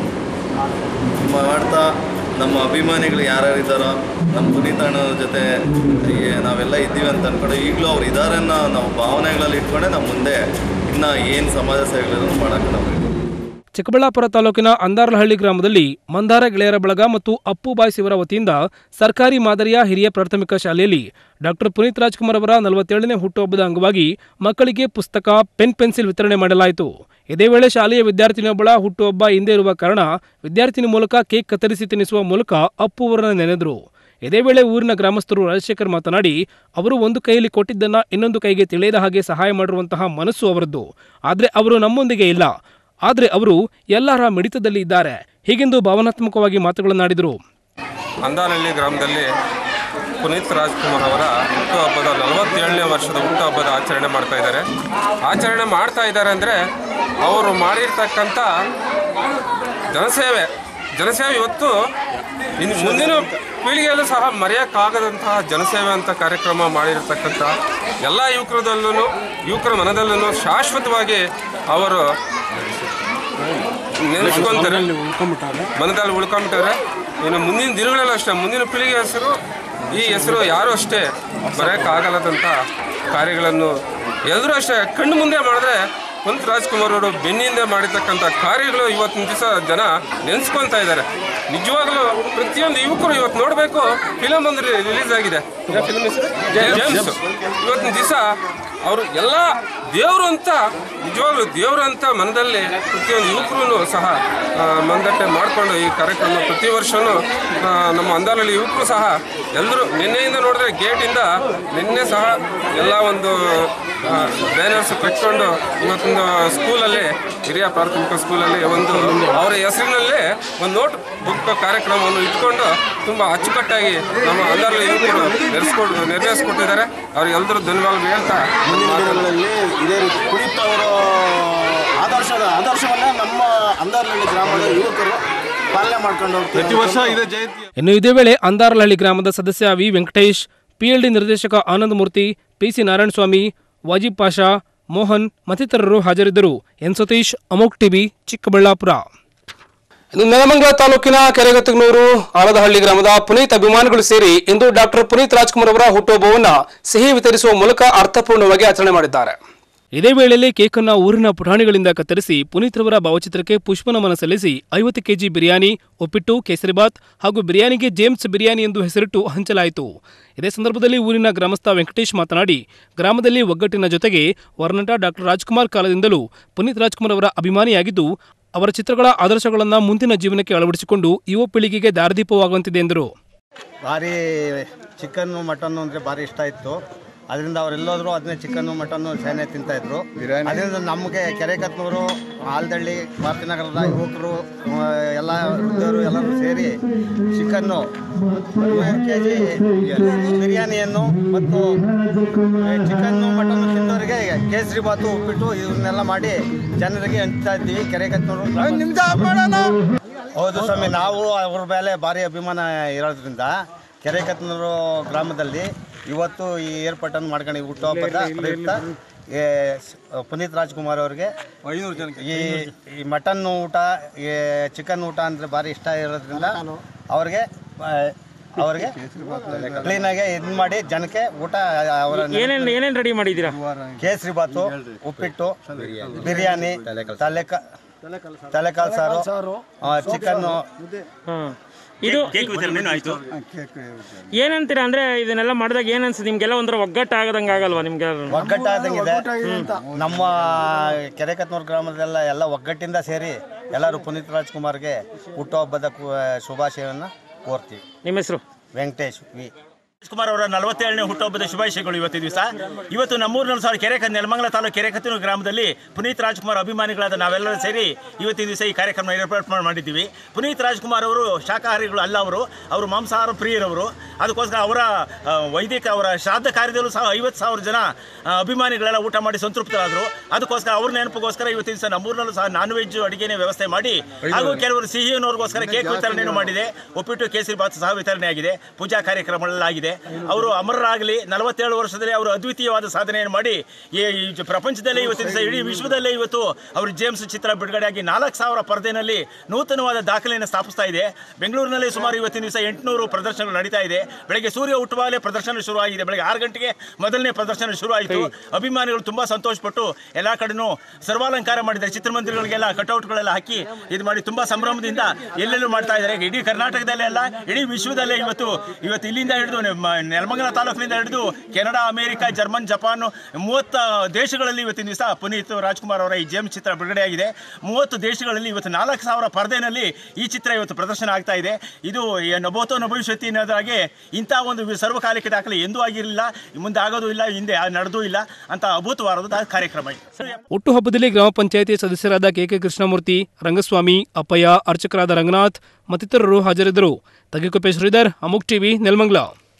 ಮಾಡ್ತಾ ನಮ್ಮ ಅಭಿಮಾನಿಗಳು ಯಾರ್ಯಾರಿದ್ದಾರೋ ನಮ್ಮ ಪುನೀತಣ್ಣವ್ರ ಜೊತೆ ಈ ನಾವೆಲ್ಲ ಇದ್ದೀವಿ ಅಂತ ಅಂದ್ಕೊಂಡು ಈಗಲೂ ಅವ್ರು ಇದ್ದಾರೆ ಅನ್ನೋ ನಾವು ಭಾವನೆಗಳಲ್ಲಿ ಇಟ್ಕೊಂಡೆ ನಾವು ಮುಂದೆ ಇನ್ನು ಏನು ಸಮಾಜ ಸೇವೆಗಳನ್ನು ಮಾಡೋಕ್ಕೆ ನಾವು ready. ಚಿಕ್ಕಬಳ್ಳಾಪುರ ತಾಲೂಕಿನ ಅಂದಾರಲಹಳ್ಳಿ ಗ್ರಾಮದಲ್ಲಿ ಮಂದಾರ ಗೆಳೆಯರ ಬಳಗ ಮತ್ತು ಅಪ್ಪು ಬಾಯ್ಸ್ ಇವರ ವತಿಯಿಂದ ಸರ್ಕಾರಿ ಮಾದರಿಯ ಹಿರಿಯ ಪ್ರಾಥಮಿಕ ಶಾಲೆಯಲ್ಲಿ ಡಾಕ್ಟರ್ ಪುನೀತ್ ರಾಜ್ಕುಮಾರ್ ಅವರ ನಲವತ್ತೇಳನೇ ಹುಟ್ಟುಹಬ್ಬದ ಅಂಗವಾಗಿ ಮಕ್ಕಳಿಗೆ ಪುಸ್ತಕ ಪೆನ್ ಪೆನ್ಸಿಲ್ ವಿತರಣೆ ಮಾಡಲಾಯಿತು ಇದೇ ವೇಳೆ ಶಾಲೆಯ ವಿದ್ಯಾರ್ಥಿನಿಯೊಬ್ಬಳ ಹುಟ್ಟುಹಬ್ಬ ಹಿಂದೆ ಇರುವ ಕಾರಣ ವಿದ್ಯಾರ್ಥಿನಿ ಮೂಲಕ ಕೇಕ್ ಕತ್ತರಿಸಿ ತಿನ್ನಿಸುವ ಮೂಲಕ ಅಪ್ಪು ಅವರನ್ನು ನೆನೆದರು ಇದೇ ವೇಳೆ ಊರಿನ ಗ್ರಾಮಸ್ಥರು ರಾಜಶೇಖರ್ ಮಾತನಾಡಿ ಅವರು ಒಂದು ಕೈಯಲ್ಲಿ ಕೊಟ್ಟಿದ್ದನ್ನ ಇನ್ನೊಂದು ಕೈಗೆ ತಿಳಿಯದ ಹಾಗೆ ಸಹಾಯ ಮಾಡಿರುವಂತಹ ಮನಸ್ಸು ಅವರದ್ದು ಆದರೆ ಅವರು ನಮ್ಮೊಂದಿಗೆ ಇಲ್ಲ ಆದರೆ ಅವರು ಎಲ್ಲರ ಮಿಡಿತದಲ್ಲಿ ಇದ್ದಾರೆ ಹೀಗೆಂದು ಭಾವನಾತ್ಮಕವಾಗಿ ಮಾತುಗಳನ್ನಾಡಿದರು ಅಂದಾನಹಳ್ಳಿ ಗ್ರಾಮದಲ್ಲಿ ಪುನೀತ್ ರಾಜ್ಕುಮಾರ್ ಅವರ ಹುಟ್ಟುಹಬ್ಬದ ನಲವತ್ತೇಳನೇ ವರ್ಷದ ಹುಟ್ಟುಹಬ್ಬದ ಆಚರಣೆ ಮಾಡ್ತಾ ಇದ್ದಾರೆ ಆಚರಣೆ ಮಾಡ್ತಾ ಇದ್ದಾರೆ ಅಂದರೆ ಅವರು ಮಾಡಿರ್ತಕ್ಕಂಥ ಜನಸೇವೆ ಜನಸೇವೆ ಇವತ್ತು ಇನ್ನು ಮುಂದಿನ ಪೀಳಿಗೆಯಲ್ಲೂ ಸಹ ಮರೆಯೋಕ್ಕಾಗದಂತಹ ಜನಸೇವೆ ಅಂತ ಕಾರ್ಯಕ್ರಮ ಮಾಡಿರ್ತಕ್ಕಂಥ ಎಲ್ಲ ಯುವಕರದಲ್ಲೂ ಯುವಕರ ಮನದಲ್ಲೂ ಶಾಶ್ವತವಾಗಿ ಅವರು ನೆನೆಸ್ಕೊಂತಾರೆ ಮನದಲ್ಲಿ ಉಳ್ಕೊಂಬಿಟ್ಟಾರೆ ಇನ್ನು ಮುಂದಿನ ದಿನಗಳಲ್ಲೂ ಅಷ್ಟೇ ಮುಂದಿನ ಪೀಳಿಗೆ ಹೆಸರು ಈ ಹೆಸರು ಯಾರು ಅಷ್ಟೇ ಬರೋಕ್ಕಾಗಲ್ಲದಂಥ ಕಾರ್ಯಗಳನ್ನು ಎಲ್ಲರೂ ಅಷ್ಟೇ ಕಣ್ಣು ಮುಂದೆ ಮಾಡಿದ್ರೆ ಪುನೀತ್ ರಾಜ್ಕುಮಾರ್ ಅವರು ಬೆನ್ನಿಂದ ಮಾಡಿರ್ತಕ್ಕಂಥ ಕಾರ್ಯಗಳು ಇವತ್ತಿನ ದಿವಸ ಜನ ನೆನೆಸ್ಕೊತಾ ಇದ್ದಾರೆ ನಿಜವಾಗ್ಲೂ ಪ್ರತಿಯೊಂದು ಯುವಕರು ಇವತ್ತು ನೋಡಬೇಕು ಫಿಲಮ್ ಒಂದು ರಿಲೀಸ್ ಆಗಿದೆ ಫಿಲ್ಮ್ ಹೆಸರು ಜೇಮ್ಸ್ ಇವತ್ತಿನ ದಿವಸ ಅವರು ಎಲ್ಲ ದೇವರು ಅಂತ ನಿಜವಾಗ್ಲೂ ದೇವರು ಅಂತ ಮನದಲ್ಲಿ ಪ್ರತಿಯೊಂದು ಯುವಕರು ಸಹ ಆ, ಮಂದಟ್ಟೆ ಮಾಡಿಕೊಂಡು ಈ ಕಾರ್ಯಕ್ರಮ ಪ್ರತಿ ವರ್ಷವೂ ಆ, ನಮ್ಮ ಅಂದಾಲಲ್ಲಿ ಯುವಕರು ಸಹ ಎಲ್ಲರೂ ನಿನ್ನೆಯಿಂದ ನೋಡಿದ್ರೆ ಗೇಟಿಂದ ನಿನ್ನೆ ಸಹ ಎಲ್ಲ ಒಂದು ಬ್ಯಾನರ್ಸ್ ಕಟ್ಕೊಂಡು ಇವತ್ತೊಂದು ಸ್ಕೂಲಲ್ಲಿ ಹಿರಿಯ ಪ್ರಾಥಮಿಕ ಸ್ಕೂಲಲ್ಲಿ ಒಂದು ಅವರ ಹೆಸರಿನಲ್ಲೇ ಒಂದು ನೋಟ್ ಬುಕ್ ಕಾರ್ಯಕ್ರಮವನ್ನು ಇಟ್ಕೊಂಡು ತುಂಬ ಅಚ್ಚುಕಟ್ಟಾಗಿ ನಮ್ಮ ಅಂದಾಲ ಯುವಕರು ನೆರೆಸ್ಕೊಟ್ಟು ನೆರವೇರಿಸ್ಕೊಟ್ಟಿದ್ದಾರೆ ಅವ್ರಿಗೆಲ್ಲರೂ ಧನ್ಯವಾದ ಹೇಳ್ತಾ ಮುಂದಿನ ದಿನಗಳಲ್ಲಿ ಇದೇ ರೀತಿ ಪುನೀತ್ ಅವರ ಆದರ್ಶದ ಆದರ್ಶವನ್ನ ನಮ್ಮ ಅಂದಾರ್ನಹಳ್ಳಿ ಗ್ರಾಮದ ಯುವಕರು ಪಾಲನೆ ಮಾಡ್ಕೊಂಡು ಹೋಗ್ತಾರೆ ಪ್ರತಿ ವರ್ಷ ಇದೇ ಜಯಂತಿ ಇನ್ನು ಇದೇ ವೇಳೆ ಅಂದಾರಲಹಳ್ಳಿ ಗ್ರಾಮದ ಸದಸ್ಯ ವಿ ವೆಂಕಟೇಶ್ ಪಿಎಲ್ಡಿ ನಿರ್ದೇಶಕ ಆನಂದಮೂರ್ತಿ ಪಿಸಿ ನಾರಾಯಣಸ್ವಾಮಿ ವಾಜಿಬ್ ಪಾಷಾ ಮೋಹನ್ ಮತ್ತಿತರರು ಹಾಜರಿದ್ದರು ಎನ್ ಸತೀಶ್ ಅಮೋಕ್ ಟಿವಿ ಚಿಕ್ಕಬಳ್ಳಾಪುರ ಇನ್ನು ನೆಲಮಂಗಲ ತಾಲೂಕಿನ ಕೆರೆಗತ್ತಗನೂರು ಆಲದಹಳ್ಳಿ ಗ್ರಾಮದ ಪುನೀತ್ ಅಭಿಮಾನಿಗಳು ಸೇರಿ ಇಂದು ಡಾಕ್ಟರ್ ಪುನೀತ್ ರಾಜ್ಕುಮಾರ್ ಅವರ ಹುಟ್ಟುಹಬ್ಬವನ್ನ ಸಿಹಿ ವಿತರಿಸುವ ಮೂಲಕ ಅರ್ಥಪೂರ್ಣವಾಗಿ ಆಚರಣೆ ಮಾಡಿದ್ದಾರೆ ಇದೇ ವೇಳೆಯಲ್ಲಿ ಕೇಕನ್ನ ಊರಿನ ಪುಟಾಣಿಗಳಿಂದ ಕತ್ತರಿಸಿ ಪುನೀತ್ ರವರ ಭಾವಚಿತ್ರಕ್ಕೆ ಪುಷ್ಪನಮನ ಸಲ್ಲಿಸಿ ಐವತ್ತು ಕೆಜಿ ಬಿರಿಯಾನಿ ಒಪ್ಪಿಟ್ಟು ಕೇಸರಿಬಾತ್ ಹಾಗೂ ಬಿರಿಯಾನಿಗೆ ಜೇಮ್ಸ್ ಬಿರಿಯಾನಿ ಎಂದು ಹೆಸರಿಟ್ಟು ಹಂಚಲಾಯಿತು ಇದೇ ಸಂದರ್ಭದಲ್ಲಿ ಊರಿನ ಗ್ರಾಮಸ್ಥ ವೆಂಕಟೇಶ್ ಮಾತನಾಡಿ ಗ್ರಾಮದಲ್ಲಿ ಒಗ್ಗಟ್ಟಿನ ಜೊತೆಗೆ ವರ್ನಟ ಡಾಕ್ಟರ್ ರಾಜ್ಕುಮಾರ್ ಕಾಲದಿಂದಲೂ ಪುನೀತ್ ರಾಜ್ಕುಮಾರ್ ಅವರ ಅಭಿಮಾನಿಯಾಗಿದ್ದು ಅವರ ಚಿತ್ರಗಳ ಆದರ್ಶಗಳನ್ನು ಮುಂದಿನ ಜೀವನಕ್ಕೆ ಅಳವಡಿಸಿಕೊಂಡು ಯುವ ಪೀಳಿಗೆಗೆ ದಾರಿದೀಪವಾಗುವಂತಿದೆ ಎಂದರು ಭಾರಿ ಚಿಕನ್ನು ಮಟನ್ನು ಅಂದರೆ ಭಾರಿ ಇಷ್ಟ ಇತ್ತು ಅದರಿಂದ ಅವರೆಲ್ಲೋದ್ರು ಅದನ್ನೇ ಚಿಕನ್ನು ಮಟನ್ನು ಸೇನೆ ತಿಂತಾಯಿದ್ರು ಅದರಿಂದ ನಮಗೆ ಕೆರೆಕತ್ನೂರು ಆಲ್ದಳ್ಳಿ ಭಾರತೀನಗರದ ಯುವಕರು ಆ, ಎಲ್ಲ ವೃದ್ಧರು ಎಲ್ಲರೂ ಸೇರಿ ಚಿಕನ್ನು ನೂರು ಕೆ ಜಿ ಬಿರಿಯಾನಿಯನ್ನು ಮತ್ತು ಚಿಕನ್ನು ಮಟನ್ನು ತಿಂದವರಿಗೆ ಕೇಸರಿ ಬಾತು ಉಪ್ಪಿಟ್ಟು ಇವನ್ನೆಲ್ಲ ಮಾಡಿ ಜನರಿಗೆ ಹಂಚ್ತಾ ಇದ್ದೀವಿ ಕೆರೆಕತ್ನೂರು ಹೌದು ಸ್ವಾಮಿ ನಾವು ಅವ್ರ ಮೇಲೆ ಭಾರಿ ಅಭಿಮಾನ ಇರೋದ್ರಿಂದ ಕೆರೆಕತ್ನೂರು ಗ್ರಾಮದಲ್ಲಿ ಇವತ್ತು ಈ ಏರ್ಪಾಟನ್ನು ಮಾಡ್ಕೊಂಡು ಈ ಹುಟ್ಟುಹಬ್ಬದ ಪ್ರಯುಕ್ತ ಏ, ಸ್- ಪುನೀತ್ ರಾಜ್ಕುಮಾರ್ ಅವ್ರಿಗೆ ಐನೂರು ಜನಕ್ಕೆ ಈ ಈ ಮಟನ್ ಊಟ ಈ ಚಿಕನ್ ಊಟ ಅಂದರೆ ಭಾರಿ ಇಷ್ಟ ಇರೋದ್ರಿಂದ ಅವ್ರಿಗೆ ಆ, ಅವ್ರಿಗೆ ಕ್ಲೀನಾಗಿ ಇದು ಮಾಡಿ ಜನಕ್ಕೆ ಊಟ ಅವರ ಏನೇನು ಏನೇನು ರೆಡಿ ಮಾಡಿದ್ದೀರಾ ಕೇಸರಿ ಬಾತು ಉಪ್ಪಿಟ್ಟು ಬಿರಿಯಾನಿ ತಲೆಕ ತಲೆಕಾಲು ಸಾರು ಚಿಕನ್ನು ಹಾಂ ಇದು ಏನಂತೀರಾ ಅಂದ್ರೆ ಇದನ್ನೆಲ್ಲ ಮಾಡಿದಾಗ ಏನ್ ಅನ್ಸುತ್ತೆ ನಿಮ್ಗೆಲ್ಲ ಒಂಥರ ಒಗ್ಗಟ್ಟು ಆಗದಂಗೆ ಆಗಲ್ವಾ ನಿಮ್ಗೆ ಒಗ್ಗಟ್ಟಾದಂಗಿದೆ ನಮ್ಮ ಕೆರೆಕತ್ನೂರು ಗ್ರಾಮದಲ್ಲ ಎಲ್ಲ ಒಗ್ಗಟ್ಟಿಂದ ಸೇರಿ ಎಲ್ಲರೂ ಪುನೀತ್ ರಾಜ್ಕುಮಾರ್ಗೆ ಹುಟ್ಟುಹಬ್ಬದ ಕು- ಶುಭಾಶಯವನ್ನು ಕೋರ್ತೀವಿ ನಿಮ್ಮ ಹೆಸರು ವೆಂಕಟೇಶ್ ವಿ ಕುಮಾರ್ ಅವರ ನಲವತ್ತೇಳನೇ ಹುಟ್ಟುಹಬ್ಬದ ಶುಭಾಶಯಗಳು ಇವತ್ತು ದಿವಸ ಇವತ್ತು ನಮ್ಮೂರಿನಲ್ಲಿ ಸಾವಿರ ಕೆರೆ ನೆಲಮಂಗಲ ತಾಲೂಕು ಕೆರೆಕತ್ತೂರು ಗ್ರಾಮದಲ್ಲಿ ಪುನೀತ್ ರಾಜ್ಕುಮಾರ್ ಅಭಿಮಾನಿಗಳಾದ ನಾವೆಲ್ಲರೂ ಸೇರಿ ಇವತ್ತಿನ ದಿವಸ ಈ ಕಾರ್ಯಕ್ರಮ ಏರ್ಪಾಡು ಮಾಡಿ- ಮಾಡಿದ್ದೀವಿ ಪುನೀತ್ ರಾಜ್ಕುಮಾರ್ ಅವರು ಶಾಕಾಹಾರಿಗಳು ಅಲ್ಲ ಅವರು ಅವರು ಮಾಂಸಾಹಾರ ಪ್ರಿಯರವರು ಅದಕ್ಕೋಸ್ಕರ ಅವರ ಆ, ವೈದಿಕ ಅವರ ಶ್ರಾದ್ದ ಕಾರ್ಯದಲ್ಲೂ ಸಹ ಐವತ್ತು ಸಾವಿರ ಜನ ಆ, ಅಭಿಮಾನಿಗಳೆಲ್ಲ ಊಟ ಮಾಡಿ ಸಂತೃಪ್ತರಾದರು ಅದಕ್ಕೋಸ್ಕರ ಅವ್ರ ನೆನಪಿಗೋಸ್ಕರ ಇವತ್ತಿನ ದಿವಸ ನಮ್ಮೂರಿನಲ್ಲೂ ಸಹ ನಾನ್ ವೆಜ್ ಅಡುಗೆನೇ ವ್ಯವಸ್ಥೆ ಮಾಡಿ ಹಾಗೂ ಕೆಲವರು ಸಿಹಿಯನ್ನೋರ್ಗೋಸ್ಕರ ಕೇಕ್ ವಿತರಣೆಯನ್ನು ಮಾಡಿದೆ ಒಪ್ಪಿಟ್ಟು ಕೇಸರಿ ಬಾತ್ ಸಹ ವಿತರಣೆ ಆಗಿದೆ ಪೂಜಾ ಕಾರ್ಯಕ್ರಮಗಳೆಲ್ಲ ಆಗಿದೆ ಅವರು ಅಮರರಾಗಲಿ ನಲವತ್ತೇಳು ವರ್ಷದಲ್ಲಿ ಅವರು ಅದ್ವಿತೀಯವಾದ ಸಾಧನೆಯನ್ನು ಮಾಡಿ ಈ ಈ ಜ- ಪ್ರಪಂಚದಲ್ಲೇ ಇವತ್ತಿನ ದಿವಸ ಇಡೀ ವಿಶ್ವದಲ್ಲೇ ಇವತ್ತು ಅವರು ಜೇಮ್ಸ್ ಚಿತ್ರ ಬಿಡುಗಡೆಯಾಗಿ ನಾಲ್ಕು ಸಾವಿರ ಪರದೆನಲ್ಲಿ ನೂತನವಾದ ದಾಖಲೆಯನ್ನು ಸ್ಥಾಪಿಸ್ತಾ ಇದೆ ಬೆಂಗಳೂರಿನಲ್ಲಿ ಸುಮಾರು ಇವತ್ತಿನ ದಿವಸ ಎಂಟುನೂರು ಪ್ರದರ್ಶನಗಳು ನಡೀತಾ ಇದೆ ಬೆಳಗ್ಗೆ ಸೂರ್ಯ ಹುಟ್ಟುವಾಗಲೇ ಪ್ರದರ್ಶನ ಶುರುವಾಗಿದೆ ಬೆಳಗ್ಗೆ ಆರು ಗಂಟೆಗೆ ಮೊದಲನೇ ಪ್ರದರ್ಶನ ಶುರು ಆಯಿತು ಅಭಿಮಾನಿಗಳು ತುಂಬಾ ಸಂತೋಷಪಟ್ಟು ಎಲ್ಲ ಕಡೆನೂ ಸರ್ವಾಲಂಕಾರ ಮಾಡಿದ್ದಾರೆ ಚಿತ್ರಮಂದಿರಗಳಿಗೆಲ್ಲ ಕಟೌಟ್ಗಳೆಲ್ಲ ಹಾಕಿ ಇದು ಮಾಡಿ ತುಂಬಾ ಸಂಭ್ರಮದಿಂದ ಎಲ್ಲೆಲ್ಲೂ ಮಾಡ್ತಾ ಇದ್ದಾರೆ ಇಡೀ ಕರ್ನಾಟಕದಲ್ಲೇ ಅಲ್ಲ ಇಡೀ ವಿಶ್ವದಲ್ಲೇ ಇವತ್ತು ಇವತ್ತು ಇಲ್ಲಿಂದ ಹಿಡಿದು ನಮ್ಮ ನೆಲಮಂಗಲ ತಾಲೂಕಿನಿಂದ ಹಿಡಿದು ಕೆನಡಾ ಅಮೆರಿಕ ಜರ್ಮನ್ ಜಪಾನ್ ಮೂವತ್ತ ದೇಶಗಳಲ್ಲಿ ಇವತ್ತಿನ ದಿವಸ ಪುನೀತ್ ರಾಜ್ಕುಮಾರ್ ಅವರ ಈ ಜೇಮ್ಸ್ ಚಿತ್ರ ಬಿಡುಗಡೆಯಾಗಿದೆ ಮೂವತ್ತು ದೇಶಗಳಲ್ಲಿ ಇವತ್ತು ನಾಲ್ಕು ಸಾವಿರ ಪರದೆನಲ್ಲಿ ಈ ಚಿತ್ರ ಇವತ್ತು ಪ್ರದರ್ಶನ ಆಗ್ತಾ ಇದೆ ಇದು ಈ ನಭೋತೋ ನಭವಿಷ್ಯತಿ ಅನ್ನೋದಾಗೆ ಇಂಥ ಒಂದು ವಿ- ಸರ್ವಕಾಲಿಕ ದಾಖಲೆ ಎಂದೂ ಆಗಿರಲಿಲ್ಲ ಮುಂದೆ ಆಗೋದು ಇಲ್ಲ ಹಿಂದೆ ನಡೆದೂ ಇಲ್ಲ ಅಂತ ಅಭೂತವಾದ ಕಾರ್ಯಕ್ರಮ ಇದು ಹುಟ್ಟುಹಬ್ಬದಲ್ಲಿ ಗ್ರಾಮ ಪಂಚಾಯಿತಿ ಸದಸ್ಯರಾದ ಕೆಕೆ ಕೃಷ್ಣಮೂರ್ತಿ ರಂಗಸ್ವಾಮಿ ಅಪ್ಪಯ್ಯ ಅರ್ಚಕರಾದ ರಂಗನಾಥ್ ಮತ್ತಿತರರು ಹಾಜರಿದ್ದರು ತಗಿಕೊಪ್ಪೆ ಶ್ರೀಧರ್ ಅಮುಕ್ ಟಿವಿ ನೆಲಮಂಗಲ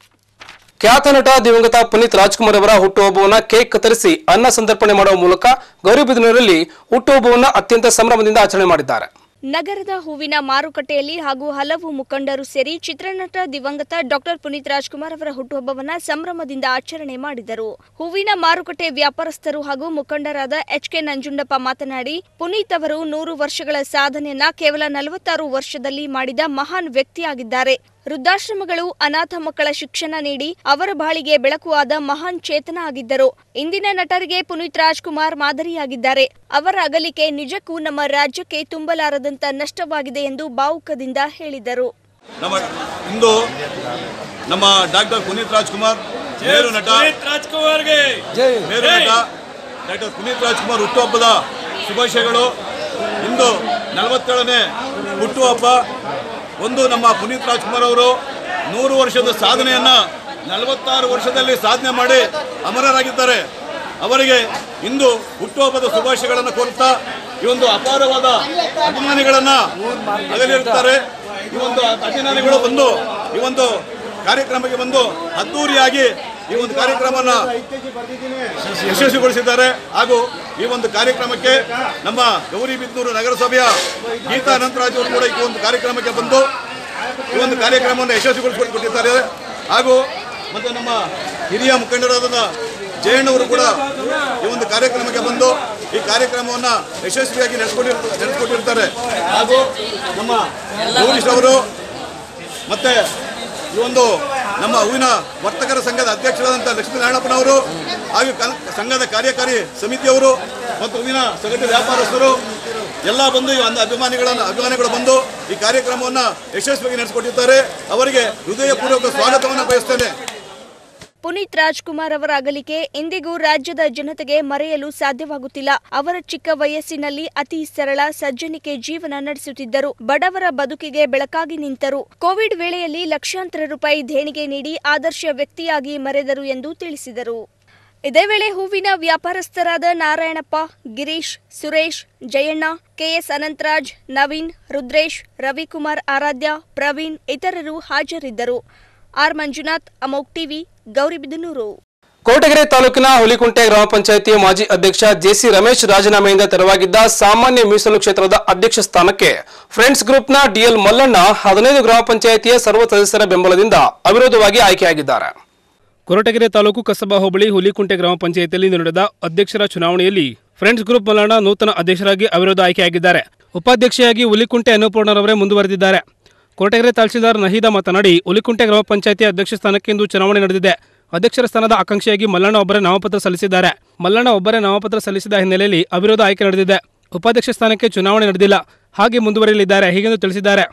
ಖ್ಯಾತ ನಟ ದಿವಂಗತ ಪುನೀತ್ ರಾಜ್ಕುಮಾರ್ ಅವರ ಹುಟ್ಟುಹಬ್ಬವನ್ನ ಕೇಕ್ ಕತ್ತರಿಸಿ ಅನ್ನ ಸಂತರ್ಪಣೆ ಮಾಡುವ ಮೂಲಕ ಗೌರಿಬಿದನೂರಲ್ಲಿ ಹುಟ್ಟುಹಬ್ಬವನ್ನ ಅತ್ಯಂತ ಸಂಭ್ರಮದಿಂದ ಆಚರಣೆ ಮಾಡಿದ್ದಾರೆ ನಗರದ ಹೂವಿನ ಮಾರುಕಟ್ಟೆಯಲ್ಲಿ ಹಾಗೂ ಹಲವು ಮುಖಂಡರು ಸೇರಿ ಚಿತ್ರನಟ ದಿವಂಗತ ಡಾಕ್ಟರ್ ಪುನೀತ್ ರಾಜ್ಕುಮಾರ್ ಅವರ ಹುಟ್ಟುಹಬ್ಬವನ್ನ ಸಂಭ್ರಮದಿಂದ ಆಚರಣೆ ಮಾಡಿದರು ಹೂವಿನ ಮಾರುಕಟ್ಟೆ ವ್ಯಾಪಾರಸ್ಥರು ಹಾಗೂ ಮುಖಂಡರಾದ ಎಚ್ ಕೆ ನಂಜುಂಡಪ್ಪ ಮಾತನಾಡಿ ಪುನೀತ್ ಅವರು ನೂರು ವರ್ಷಗಳ ಸಾಧನೆಯನ್ನ ಕೇವಲ ನಲವತ್ತಾರು ವರ್ಷದಲ್ಲಿ ಮಾಡಿದ ಮಹಾನ್ ವ್ಯಕ್ತಿಯಾಗಿದ್ದಾರೆ ವೃದ್ಧಾಶ್ರಮಗಳು ಅನಾಥ ಮಕ್ಕಳ ಶಿಕ್ಷಣ ನೀಡಿ ಅವರ ಬಾಳಿಗೆ ಬೆಳಕು ಆದ ಮಹಾನ್ ಚೇತನ ಆಗಿದ್ದರು ಇಂದಿನ ನಟರಿಗೆ ಪುನೀತ್ ರಾಜ್ಕುಮಾರ್ ಮಾದರಿಯಾಗಿದ್ದಾರೆ ಅವರ ಅಗಲಿಕೆ ನಿಜಕ್ಕೂ ನಮ್ಮ ರಾಜ್ಯಕ್ಕೆ ತುಂಬಲಾರದಂತ ನಷ್ಟವಾಗಿದೆ ಎಂದು ಭಾವುಕದಿಂದ ಹೇಳಿದರು ನಮ್ಮ ಇಂದು ನಮ್ಮ ಡಾಕ್ಟರ್ ಪುನೀತ್ ರಾಜ್ಕುಮಾರ್ ಮೇರು ನಟ ರಾಜ್ಕುಮಾರ್ಗೆ ಮೇರು ನಟ ಡಾಕ್ಟರ್ ಪುನೀತ್ ರಾಜ್ಕುಮಾರ್ ಹುಟ್ಟುಹಬ್ಬದ ಶುಭಾಶಯಗಳು ಇಂದು ನಲವತ್ತೇಳನೇ ಹುಟ್ಟುಹಬ್ಬ ಒಂದು ನಮ್ಮ ಪುನೀತ್ ರಾಜ್ಕುಮಾರ್ ಅವರು ನೂರು ವರ್ಷದ ಸಾಧನೆಯನ್ನು ನಲವತ್ತಾರು ವರ್ಷದಲ್ಲಿ ಸಾಧನೆ ಮಾಡಿ ಅಮರರಾಗಿದ್ದಾರೆ ಅವರಿಗೆ ಇಂದು ಹುಟ್ಟುಹಬ್ಬದ ಶುಭಾಶಯಗಳನ್ನು ಕೋರುತ್ತಾ ಈ ಒಂದು ಅಪಾರವಾದ ಅಭಿಮಾನಿಗಳನ್ನು ಅಗಲಿರುತ್ತಾರೆ ಈ ಒಂದು ಅಭಿಮಾನಿಗಳು ಬಂದು ಈ ಒಂದು ಕಾರ್ಯಕ್ರಮಕ್ಕೆ ಬಂದು ಅದ್ದೂರಿಯಾಗಿ ಈ ಒಂದು ಕಾರ್ಯಕ್ರಮವನ್ನು ಯಶಸ್ವಿಗೊಳಿಸಿದ್ದಾರೆ ಹಾಗೂ ಈ ಒಂದು ಕಾರ್ಯಕ್ರಮಕ್ಕೆ ನಮ್ಮ ಗೌರಿಬಿದನೂರು ನಗರಸಭೆಯ ಗೀತಾ ಅನಂತರಾಜ್ ಅವರು ಕೂಡ ಈ ಒಂದು ಕಾರ್ಯಕ್ರಮಕ್ಕೆ ಬಂದು ಈ ಒಂದು ಕಾರ್ಯಕ್ರಮವನ್ನು ಯಶಸ್ವಿಗೊಳಿಸಿಕೊಟ್ಟಿದ್ದಾರೆ ಹಾಗೂ ಮತ್ತು ನಮ್ಮ ಹಿರಿಯ ಮುಖಂಡರಾದ ಜಯಣ್ಣವರು ಕೂಡ ಈ ಒಂದು ಕಾರ್ಯಕ್ರಮಕ್ಕೆ ಬಂದು ಈ ಕಾರ್ಯಕ್ರಮವನ್ನು ಯಶಸ್ವಿಯಾಗಿ ನಡೆಸ್ಕೊಂಡಿರ್ ನಡೆಸ್ಕೊಟ್ಟಿರ್ತಾರೆ ಹಾಗೂ ನಮ್ಮ ಗೌರೀಶ್ ಅವರು ಮತ್ತೆ ಈ ಒಂದು ನಮ್ಮ ಹೂವಿನ ವರ್ತಕರ ಸಂಘದ ಅಧ್ಯಕ್ಷರಾದಂಥ ಲಕ್ಷ್ಮೀನಾರಾಯಣಪ್ಪನವರು ಹಾಗೂ ಕಲ್- ಸಂಘದ ಕಾರ್ಯಕಾರಿ ಸಮಿತಿಯವರು ಮತ್ತು ಹೂವಿನ ಸಗಟು ವ್ಯಾಪಾರಸ್ಥರು ಎಲ್ಲ ಬಂದು ಈ ಒಂದು ಅಭಿಮಾನಿಗಳನ್ನು ಅಭಿಮಾನಿಗಳು ಬಂದು ಈ ಕಾರ್ಯಕ್ರಮವನ್ನು ಯಶಸ್ವಿಯಾಗಿ ನಡೆಸಿಕೊಟ್ಟಿದ್ದಾರೆ ಅವರಿಗೆ ಹೃದಯಪೂರ್ವಕ ಸ್ವಾಗತವನ್ನು ಬಯಸ್ತೇನೆ ಪುನೀತ್ ರಾಜ್ಕುಮಾರ್ ಅವರ ಅಗಲಿಕೆ ಇಂದಿಗೂ ರಾಜ್ಯದ ಜನತೆಗೆ ಮರೆಯಲು ಸಾಧ್ಯವಾಗುತ್ತಿಲ್ಲ ಅವರ ಚಿಕ್ಕ ವಯಸ್ಸಿನಲ್ಲಿ ಅತಿ ಸರಳ ಸಜ್ಜನಿಕೆ ಜೀವನ ನಡೆಸುತ್ತಿದ್ದರು ಬಡವರ ಬದುಕಿಗೆ ಬೆಳಕಾಗಿ ನಿಂತರು ಕೋವಿಡ್ ವೇಳೆಯಲ್ಲಿ ಲಕ್ಷಾಂತರ ರೂಪಾಯಿ ದೇಣಿಗೆ ನೀಡಿ ಆದರ್ಶ ವ್ಯಕ್ತಿಯಾಗಿ ಮರೆದರು ಎಂದು ತಿಳಿಸಿದರು ಇದೇ ವೇಳೆ ಹೂವಿನ ವ್ಯಾಪಾರಸ್ಥರಾದ ನಾರಾಯಣಪ್ಪ ಗಿರೀಶ್ ಸುರೇಶ್ ಜಯಣ್ಣ ಕೆಎಸ್ ಅನಂತರಾಜ್ ನವೀನ್ ರುದ್ರೇಶ್ ರವಿಕುಮಾರ್ ಆರಾಧ್ಯ ಪ್ರವೀಣ್ ಇತರರು ಹಾಜರಿದ್ದರು ಆರ್ ಮಂಜುನಾಥ್ ಅಮೋಕ್ ಟಿವಿ ಗೌರಿಬಿದನೂರು ಕೋಟಗೆರೆ ತಾಲೂಕಿನ ಹುಲಿಕುಂಟೆ ಗ್ರಾಮ ಪಂಚಾಯಿತಿಯ ಮಾಜಿ ಅಧ್ಯಕ್ಷ ಜೆಸಿ ರಮೇಶ್ ರಾಜೀನಾಮೆಯಿಂದ ತೆರವಾಗಿದ್ದ ಸಾಮಾನ್ಯ ಮೀಸಲು ಕ್ಷೇತ್ರದ ಅಧ್ಯಕ್ಷ ಸ್ಥಾನಕ್ಕೆ ಫ್ರೆಂಡ್ಸ್ ಗ್ರೂಪ್ನ ಡಿಎಲ್ ಮಲ್ಲಣ್ಣ ಹದಿನೈದು ಗ್ರಾಮ ಪಂಚಾಯಿತಿಯ ಸರ್ವ ಸದಸ್ಯರ ಬೆಂಬಲದಿಂದ ಅವಿರೋಧವಾಗಿ ಆಯ್ಕೆಯಾಗಿದ್ದಾರೆ ಕೊರಟಗೆರೆ ತಾಲೂಕು ಕಸಬಾ ಹೋಬಳಿ ಹುಲಿಕುಂಟೆ ಗ್ರಾಮ ಪಂಚಾಯಿತಿಯಲ್ಲಿ ನಡೆದ ಅಧ್ಯಕ್ಷರ ಚುನಾವಣೆಯಲ್ಲಿ ಫ್ರೆಂಡ್ಸ್ ಗ್ರೂಪ್ ಮಲ್ಲಣ್ಣ ನೂತನ ಅಧ್ಯಕ್ಷರಾಗಿ ಅವಿರೋಧ ಆಯ್ಕೆಯಾಗಿದ್ದಾರೆ ಉಪಾಧ್ಯಕ್ಷೆಯಾಗಿ ಹುಲಿಕುಂಟೆ ಅನ್ನಪೂರ್ಣರವರೇ ಮುಂದುವರೆದಿದ್ದಾರೆ ಕೊರಟಗೆರೆ ತಹಶೀಲ್ದಾರ್ ನಹೀದಾ ಮಾತನಾಡಿ ಹುಲಿಕುಂಟೆ ಗ್ರಾಮ ಪಂಚಾಯಿತಿ ಅಧ್ಯಕ್ಷ ಸ್ಥಾನಕ್ಕೆ ಇಂದು ಚುನಾವಣೆ ನಡೆದಿದೆ ಅಧ್ಯಕ್ಷರ ಸ್ಥಾನದ ಆಕಾಂಕ್ಷಿಯಾಗಿ ಮಲ್ಲಣ್ಣ ಒಬ್ಬರೇ ನಾಮಪತ್ರ ಸಲ್ಲಿಸಿದ್ದಾರೆ ಮಲ್ಲಣ್ಣ ಒಬ್ಬರೇ ನಾಮಪತ್ರ ಸಲ್ಲಿಸಿದ ಹಿನ್ನೆಲೆಯಲ್ಲಿ ಅವಿರೋಧ ಆಯ್ಕೆ ನಡೆದಿದೆ ಉಪಾಧ್ಯಕ್ಷ ಸ್ಥಾನಕ್ಕೆ ಚುನಾವಣೆ ನಡೆದಿಲ್ಲ ಹಾಗೆ ಮುಂದುವರಿಯಲಿದ್ದಾರೆ ಹೀಗೆಂದು ತಿಳಿಸಿದ್ದಾರೆ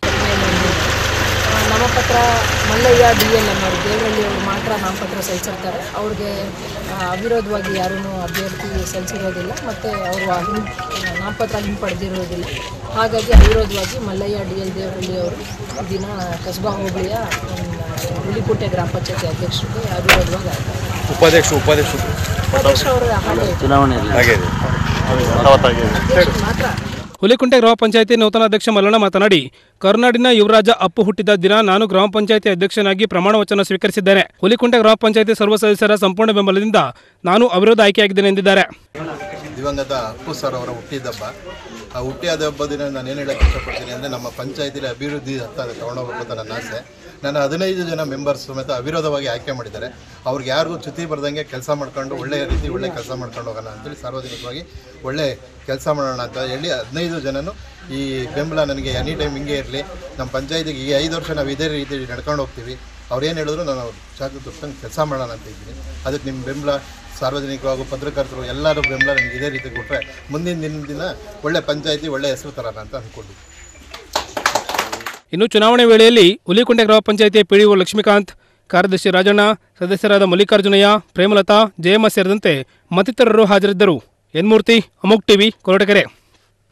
ನಾಮಪತ್ರ ಮಲ್ಲಯ್ಯ ಡಿ ಎಲ್ ಅನ್ನೋರು ದೇವರಳ್ಳಿ ಅವರು ಮಾತ್ರ ನಾಮಪತ್ರ ಸಲ್ಲಿಸಿರ್ತಾರೆ ಅವ್ರಿಗೆ ಆ, ಅವಿರೋಧವಾಗಿ ಯಾರೂ ಅಭ್ಯರ್ಥಿ ಸಲ್ಲಿಸಿರೋದಿಲ್ಲ ಮತ್ತು ಅವರು ಆ ಹಿಂ ನಾಮಪತ್ರ ಹಿಂಪಡೆದಿರೋದಿಲ್ಲ ಹಾಗಾಗಿ ಅವಿರೋಧವಾಗಿ ಮಲ್ಲಯ್ಯ ಡಿ ಎಲ್ ದೇವರಳ್ಳಿ ಅವರು ಈ ದಿನ ಕಸ್ಬಾ ಹೋಬಳಿಯ ಒಂದು ಹುಲಿಕುಂಟೆ ಗ್ರಾಮ ಪಂಚಾಯತಿ ಅಧ್ಯಕ್ಷರಿಗೆ ಅವಿರೋಧವಾಗಿ ಆಯ್ತಾರೆ ಉಪಾಧ್ಯಕ್ಷ ಉಪಾಧ್ಯಕ್ಷ ಉಪಾಧ್ಯಕ್ಷ ಅವರು ಹಾಗೆ ಹಾಗೆ ಅಧ್ಯಕ್ಷರು ಮಾತ್ರ ಹುಲಿಕುಂಟೆ ಗ್ರಾಮ ಪಂಚಾಯಿತಿ ನೂತನ ಅಧ್ಯಕ್ಷ ಮಲ್ಲಣ್ಣ ಮಾತನಾಡಿ ಕರ್ನಾಡಿನ ಯುವರಾಜ ಅಪ್ಪು ಹುಟ್ಟಿದ ದಿನ ನಾನು ಗ್ರಾಮ ಪಂಚಾಯಿತಿ ಅಧ್ಯಕ್ಷನಾಗಿ ಪ್ರಮಾಣ ವಚನ ಸ್ವೀಕರಿಸಿದ್ದೇನೆ ಹುಲಿಕುಂಟೆ ಗ್ರಾಮ ಪಂಚಾಯಿತಿ ಸರ್ವ ಸದಸ್ಯರ ಸಂಪೂರ್ಣ ಬೆಂಬಲದಿಂದ ನಾನು ಅವಿರೋಧ ಆಯ್ಕೆಯಾಗಿದ್ದೇನೆ ಎಂದಿದ್ದಾರೆ ದಿವಂಗತ ಅಪ್ಪು ಸರ್ ಅವರ ಹುಟ್ಟಿದಬ್ಬ ಆ ಹುಟ್ಟಿದ ಹಬ್ಬ ದಿನ ನಾನು ಏನು ಹೇಳಕ್ಕೆ ಇಷ್ಟಪಡ್ತೀನಿ ಅಂದರೆ ನಮ್ಮ ಪಂಚಾಯತಿಲಿ ಅಭಿವೃದ್ಧಿ ಹತ್ತ ತೊಗೊಂಡೋಗ್ಬೇಕು ಅಂತ ನನ್ನ ಆಸೆ ನನ್ನ ಹದಿನೈದು ಜನ ಮೆಂಬರ್ಸ್ ಸಮೇತ ಅವಿರೋಧವಾಗಿ ಆಯ್ಕೆ ಮಾಡಿದ್ದಾರೆ ಅವ್ರಿಗೆ ಯಾರಿಗೂ ಚ್ಯುತಿ ಬರ್ದಂಗೆ ಕೆಲಸ ಮಾಡ್ಕೊಂಡು ಒಳ್ಳೆಯ ರೀತಿ ಒಳ್ಳೆ ಕೆಲಸ ಮಾಡ್ಕೊಂಡು ಹೋಗೋಣ ಅಂತೇಳಿ ಸಾರ್ವಜನಿಕವಾಗಿ ಒಳ್ಳೆ ಕೆಲಸ ಮಾಡೋಣ ಅಂತ ಹೇಳಿ ಹದಿನೈದು ಜನನು ಈ ಬೆಂಬಲ ನನಗೆ ಎನಿ ಟೈಮ್ ಹಿಂಗೆ ಇರಲಿ ನಮ್ಮ ಪಂಚಾಯತಿಗೆ ಈ ಐದು ವರ್ಷ ನಾವು ಇದೇ ರೀತಿ ನಡ್ಕೊಂಡು ಹೋಗ್ತೀವಿ ಅವ್ರು ಏನು ಹೇಳಿದ್ರು ನಾನು ಅವ್ರ ಚಾಕು ದುಡ್ಡಂಗೆ ಕೆಲಸ ಮಾಡೋಣ ಅಂತ ಇದ್ದೀನಿ ಅದಕ್ಕೆ ನಿಮ್ಮ ಬೆಂಬಲ ಸಾರ್ವಜನಿಕರು ಹಾಗೂ ಪತ್ರಕರ್ತರು ಎಲ್ಲರೂ ಬೆಂಬಲ ನನಗೆ ಇದೇ ರೀತಿ ಕೊಟ್ಟರೆ ಮುಂದಿನ ದಿನದಿಂದ ಒಳ್ಳೆ ಪಂಚಾಯತಿ ಒಳ್ಳೆ ಹೆಸರು ತರೋಣ ಅಂತ ಅಂದ್ಕೊಂಡಿದ್ದೀನಿ ಇನ್ನು ಚುನಾವಣೆ ವೇಳೆಯಲ್ಲಿ ಹುಲಿಕುಂಟೆ ಗ್ರಾಮ ಪಂಚಾಯಿತಿಯ ಪಿಡಿಒ ಲಕ್ಷ್ಮೀಕಾಂತ್ ಕಾರ್ಯದರ್ಶಿ ರಾಜಣ್ಣ ಸದಸ್ಯರಾದ ಮಲ್ಲಿಕಾರ್ಜುನಯ್ಯ ಪ್ರೇಮಲತಾ ಜಯಮ್ಮ ಸೇರಿದಂತೆ ಮತ್ತಿತರರು ಹಾಜರಿದ್ದರು ಎನ್ಮೂರ್ತಿ ಅಮೋಕ್ ಟಿವಿ ಕೊರಟಗೆರೆ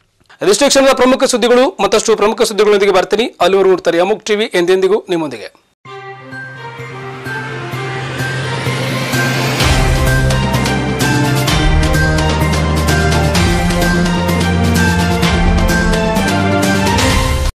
ಇದಿಷ್ಟು ಕ್ಷಣದ ಪ್ರಮುಖ ಸುದ್ದಿಗಳು ಮತ್ತಷ್ಟು ಪ್ರಮುಖ ಸುದ್ದಿಗಳೊಂದಿಗೆ ಬರ್ತೀನಿ ಅಲ್ಲಿವರು ನೋಡ್ತಾರೆ ಅಮುಕ್ ಟಿವಿ ಎಂದೆಂದಿಗೂ ನಿಮ್ಮೊಂದಿಗೆ